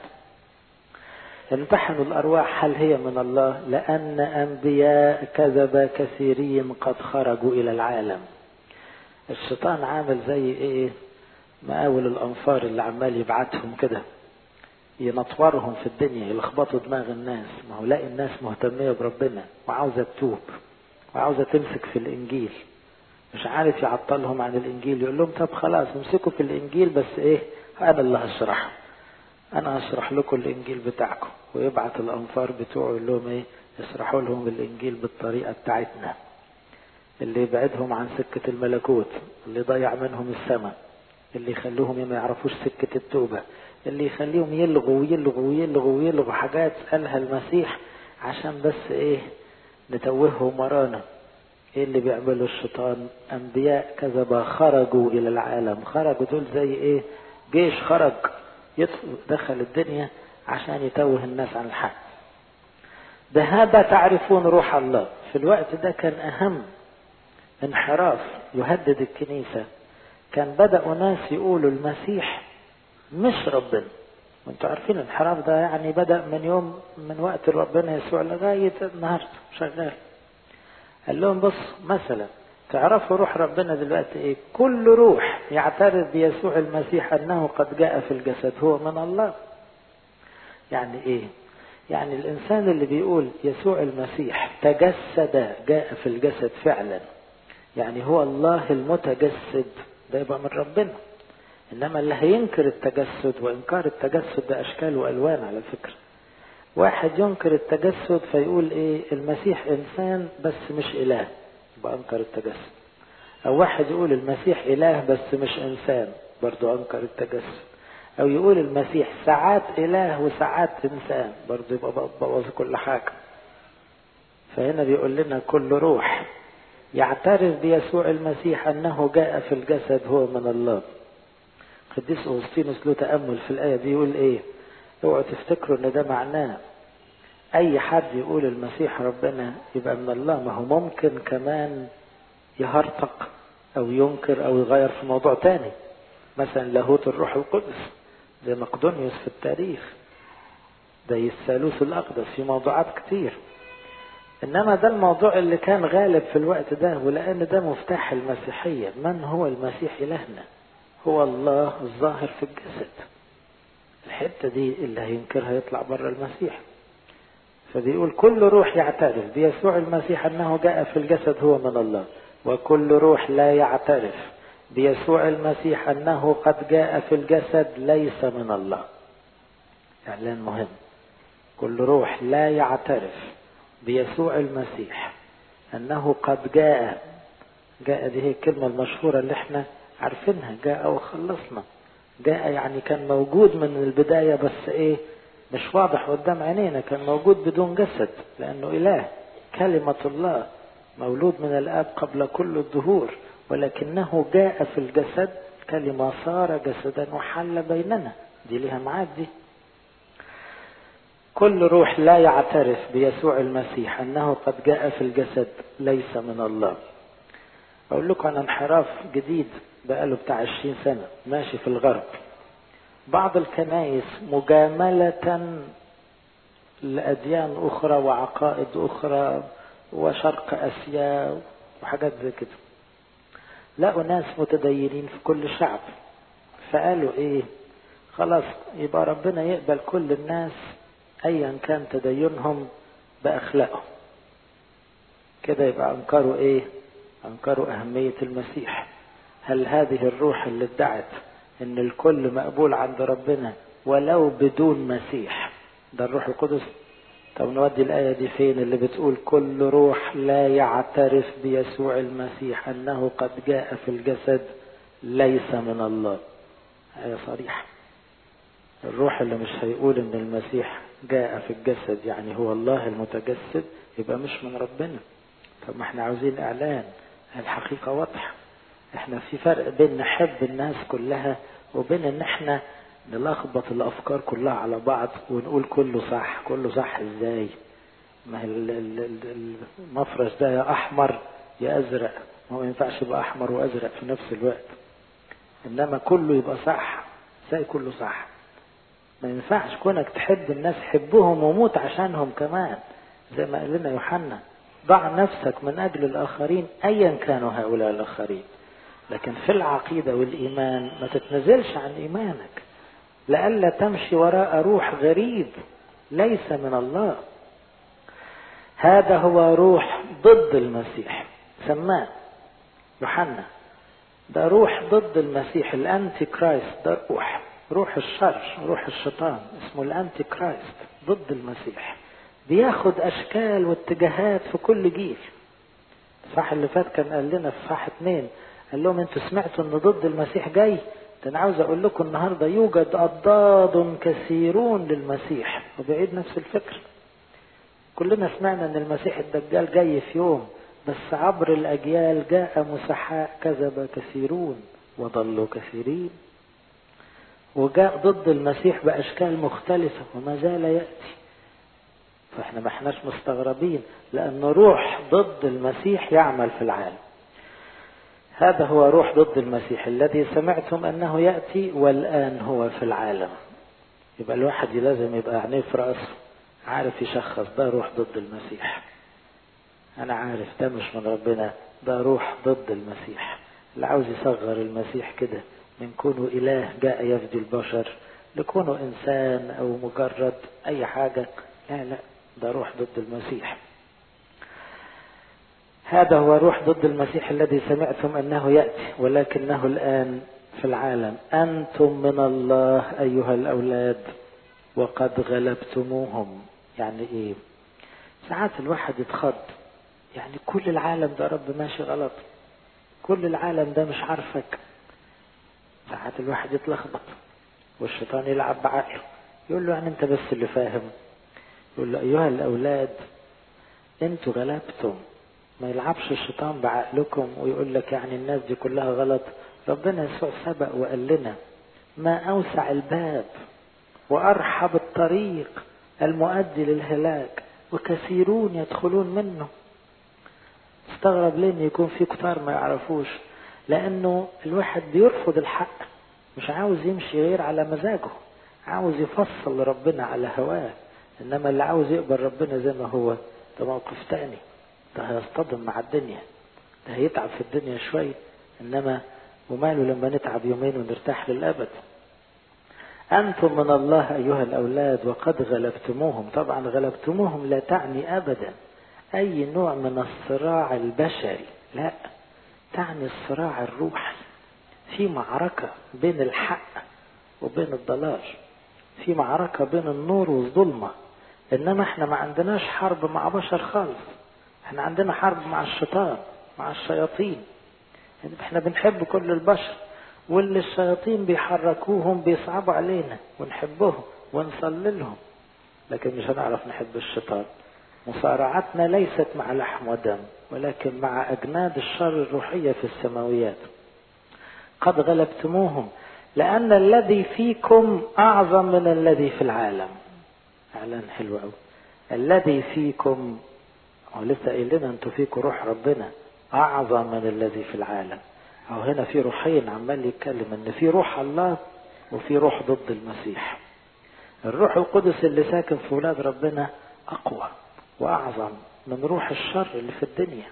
امتحنوا الأرواح هل هي من الله لأن أنبياء كذب كثيرين قد خرجوا إلى العالم الشيطان عامل زي إيه مقاول الأنفار اللي عمال يبعتهم كده ينطورهم في الدنيا يلخبطوا دماغ الناس ما هو لاقي الناس مهتمية بربنا وعاوزة تتوب وعاوزة تمسك في الإنجيل مش عارف يعطلهم عن الإنجيل يقول لهم طب خلاص امسكوا في الإنجيل بس إيه أنا اللي هشرحه أنا هشرح لكم الإنجيل بتاعكم ويبعت الأنفار بتوعه يقول لهم إيه يشرحوا لهم الإنجيل بالطريقة بتاعتنا اللي يبعدهم عن سكة الملكوت اللي يضيع منهم السماء اللي يخلوهم ما يعرفوش سكة التوبة اللي يخليهم يلغوا ويلغوا ويلغوا ويلغوا حاجات قالها المسيح عشان بس ايه نتوههم ورانا ايه اللي بيعمله الشيطان انبياء كذبة خرجوا الى العالم خرجوا دول زي ايه جيش خرج دخل الدنيا عشان يتوه الناس عن الحق بهذا تعرفون روح الله في الوقت ده كان اهم انحراف يهدد الكنيسة كان بدأوا ناس يقولوا المسيح مش ربنا وانتوا عارفين الانحراف ده يعني بدأ من يوم من وقت ربنا يسوع لغاية النهاردة شغال قال لهم بص مثلا تعرفوا روح ربنا دلوقتي ايه كل روح يعترف بيسوع المسيح انه قد جاء في الجسد هو من الله يعني ايه يعني الانسان اللي بيقول يسوع المسيح تجسد جاء في الجسد فعلا يعني هو الله المتجسد ده يبقى من ربنا انما اللي هينكر التجسد وانكار التجسد ده اشكال والوان على فكره واحد ينكر التجسد فيقول ايه المسيح انسان بس مش اله يبقى انكر التجسد او واحد يقول المسيح اله بس مش انسان برضو انكر التجسد او يقول المسيح ساعات اله وساعات انسان برضو يبقى بوظ كل حاجه فهنا بيقول لنا كل روح يعترف بيسوع المسيح انه جاء في الجسد هو من الله قديس أغسطينوس له تأمل في الآية دي يقول إيه؟ اوعوا تفتكروا إن ده معناه أي حد يقول المسيح ربنا يبقى من الله ما هو ممكن كمان يهرطق أو ينكر أو يغير في موضوع تاني مثلا لاهوت الروح القدس زي مقدونيوس في التاريخ زي الثالوث الأقدس في موضوعات كتير إنما ده الموضوع اللي كان غالب في الوقت ده ولأن ده مفتاح المسيحية من هو المسيح إلهنا هو الله الظاهر في الجسد الحتة دي اللي هينكرها يطلع بره المسيح فبيقول كل روح يعترف بيسوع المسيح أنه جاء في الجسد هو من الله وكل روح لا يعترف بيسوع المسيح أنه قد جاء في الجسد ليس من الله إعلان مهم كل روح لا يعترف بيسوع المسيح أنه قد جاء جاء دي هي الكلمة المشهورة اللي احنا عارفينها جاء وخلصنا جاء يعني كان موجود من البداية بس ايه مش واضح قدام عينينا كان موجود بدون جسد لأنه إله كلمة الله مولود من الآب قبل كل الدهور ولكنه جاء في الجسد كلمة صار جسدا وحل بيننا دي لها معاد دي كل روح لا يعترف بيسوع المسيح أنه قد جاء في الجسد ليس من الله أقول لكم عن انحراف جديد بقاله بتاع عشرين سنة ماشي في الغرب بعض الكنائس مجاملة لأديان أخرى وعقائد أخرى وشرق أسيا وحاجات زي كده لقوا ناس متدينين في كل شعب فقالوا إيه خلاص يبقى ربنا يقبل كل الناس أيا كان تدينهم بأخلاقهم كده يبقى أنكروا إيه أنكروا أهمية المسيح هل هذه الروح اللي ادعت ان الكل مقبول عند ربنا ولو بدون مسيح ده الروح القدس طب نودي الآية دي فين اللي بتقول كل روح لا يعترف بيسوع المسيح أنه قد جاء في الجسد ليس من الله آية صريحة الروح اللي مش هيقول ان المسيح جاء في الجسد يعني هو الله المتجسد يبقى مش من ربنا طب ما احنا عاوزين اعلان الحقيقة واضحة احنا في فرق بين نحب الناس كلها وبين ان احنا نلخبط الافكار كلها على بعض ونقول كله صح كله صح ازاي ما هي المفرش ده يا احمر يا ازرق ما ينفعش يبقى احمر وازرق في نفس الوقت انما كله يبقى صح ازاي كله صح ما ينفعش كونك تحب الناس حبهم وموت عشانهم كمان زي ما قال لنا يوحنا ضع نفسك من اجل الاخرين ايا كانوا هؤلاء الاخرين لكن في العقيده والايمان ما تتنزلش عن ايمانك لئلا تمشي وراء روح غريب ليس من الله هذا هو روح ضد المسيح سماه يوحنا ده روح ضد المسيح الانتي كرايست ده روح روح الشر روح الشيطان اسمه الانتي كرايست ضد المسيح بياخد اشكال واتجاهات في كل جيل الصح اللي فات كان قال لنا في صح اتنين قال لهم انتوا سمعتوا ان ضد المسيح جاي ده انا عاوز اقول لكم النهارده يوجد اضداد كثيرون للمسيح وبعيد نفس الفكر كلنا سمعنا ان المسيح الدجال جاي في يوم بس عبر الاجيال جاء مسحاء كذب كثيرون وضلوا كثيرين وجاء ضد المسيح باشكال مختلفه وما زال ياتي فاحنا ما احناش مستغربين لان روح ضد المسيح يعمل في العالم هذا هو روح ضد المسيح الذي سمعتم انه ياتي والان هو في العالم يبقى الواحد لازم يبقى عينيه في راسه عارف يشخص ده روح ضد المسيح انا عارف ده مش من ربنا ده روح ضد المسيح اللي عاوز يصغر المسيح كده من كونه اله جاء يفدي البشر لكونه انسان او مجرد اي حاجه لا لا ده روح ضد المسيح هذا هو روح ضد المسيح الذي سمعتم انه ياتي ولكنه الان في العالم انتم من الله ايها الاولاد وقد غلبتموهم يعني ايه ساعات الواحد يتخض يعني كل العالم ده رب ماشي غلط كل العالم ده مش عارفك ساعات الواحد يتلخبط والشيطان يلعب بعقله يقول له يعني انت بس اللي فاهم يقول له ايها الاولاد انتوا غلبتم ما يلعبش الشيطان بعقلكم ويقول لك يعني الناس دي كلها غلط ربنا يسوع سبق وقال لنا ما اوسع الباب وارحب الطريق المؤدي للهلاك وكثيرون يدخلون منه استغرب ليه ان يكون في كتار ما يعرفوش لانه الواحد بيرفض الحق مش عاوز يمشي غير على مزاجه عاوز يفصل ربنا على هواه انما اللي عاوز يقبل ربنا زي ما هو ده موقف تاني ده هيصطدم مع الدنيا ده هيتعب في الدنيا شوية انما وماله لما نتعب يومين ونرتاح للابد انتم من الله ايها الاولاد وقد غلبتموهم طبعا غلبتموهم لا تعني ابدا اي نوع من الصراع البشري لا تعني الصراع الروحي في معركة بين الحق وبين الضلال في معركة بين النور والظلمة انما احنا ما عندناش حرب مع بشر خالص احنا عندنا حرب مع الشيطان مع الشياطين يعني احنا بنحب كل البشر واللي الشياطين بيحركوهم بيصعبوا علينا ونحبهم ونصلي لهم لكن مش هنعرف نحب الشيطان مصارعتنا ليست مع لحم ودم ولكن مع أجناد الشر الروحية في السماويات قد غلبتموهم لأن الذي فيكم أعظم من الذي في العالم إعلان حلو أوي الذي فيكم هو لسه قايل لنا انتوا فيكم روح ربنا أعظم من الذي في العالم أو هنا في روحين عمال يتكلم إن في روح الله وفي روح ضد المسيح الروح القدس اللي ساكن في ولاد ربنا أقوى وأعظم من روح الشر اللي في الدنيا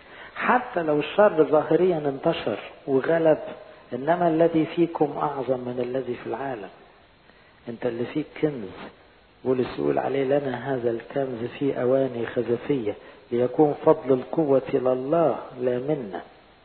حتى لو الشر ظاهريا انتشر وغلب إنما الذي فيكم أعظم من الذي في العالم أنت اللي فيك كنز بولس يقول عليه لنا هذا الكنز في أواني خزفية ليكون فضل القوة لله لا منا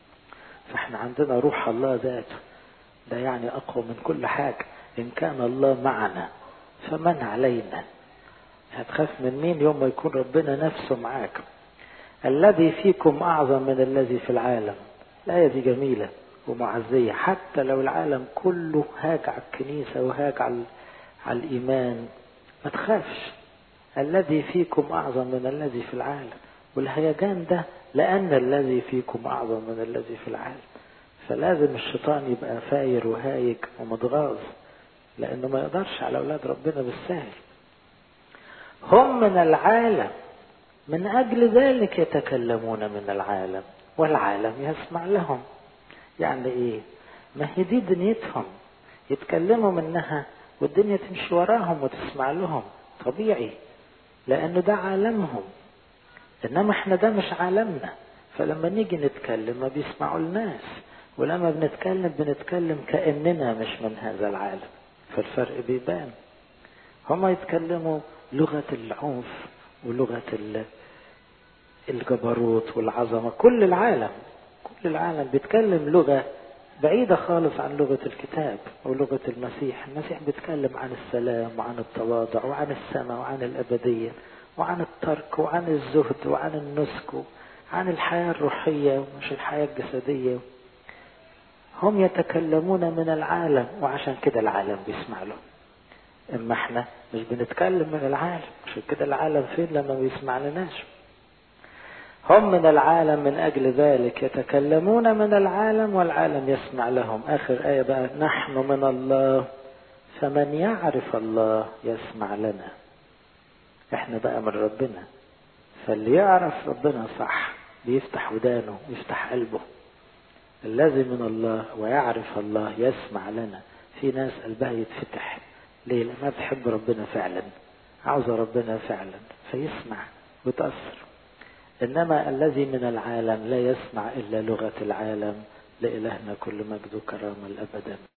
فاحنا عندنا روح الله ذاته ده يعني أقوى من كل حاجة إن كان الله معنا فمن علينا هتخاف من مين يوم ما يكون ربنا نفسه معاك الذي فيكم أعظم من الذي في العالم الآية دي جميلة ومعزية حتى لو العالم كله هاج على الكنيسة وهاج على, على الإيمان ما تخافش الذي فيكم أعظم من الذي في العالم والهيجان ده لأن الذي فيكم أعظم من الذي في العالم فلازم الشيطان يبقى فاير وهايج ومتغاظ لأنه ما يقدرش على أولاد ربنا بالسهل هم من العالم من أجل ذلك يتكلمون من العالم والعالم يسمع لهم يعني إيه ما هي دي دنيتهم يتكلموا منها والدنيا تمشي وراهم وتسمع لهم طبيعي لأنه ده عالمهم إنما إحنا ده مش عالمنا فلما نيجي نتكلم ما بيسمعوا الناس ولما بنتكلم بنتكلم كأننا مش من هذا العالم فالفرق بيبان هما يتكلموا لغة العنف ولغة الجبروت والعظمة كل العالم كل العالم بيتكلم لغة بعيدة خالص عن لغة الكتاب أو لغة المسيح المسيح بيتكلم عن السلام وعن التواضع وعن السماء وعن الأبدية وعن الترك وعن الزهد وعن النسك عن الحياة الروحية مش الحياة الجسدية هم يتكلمون من العالم وعشان كده العالم بيسمع لهم اما احنا مش بنتكلم من العالم عشان كده العالم فين لما بيسمع لناش هم من العالم من أجل ذلك يتكلمون من العالم والعالم يسمع لهم آخر آية بقى نحن من الله فمن يعرف الله يسمع لنا احنا بقى من ربنا فاللي يعرف ربنا صح بيفتح ودانه يفتح قلبه الذي من الله ويعرف الله يسمع لنا في ناس قلبها يتفتح ليه لما تحب ربنا فعلا عاوزة ربنا فعلا فيسمع وتأثر إنما الذي من العالم لا يسمع إلا لغة العالم لإلهنا كل مجد وكرامة الأبدا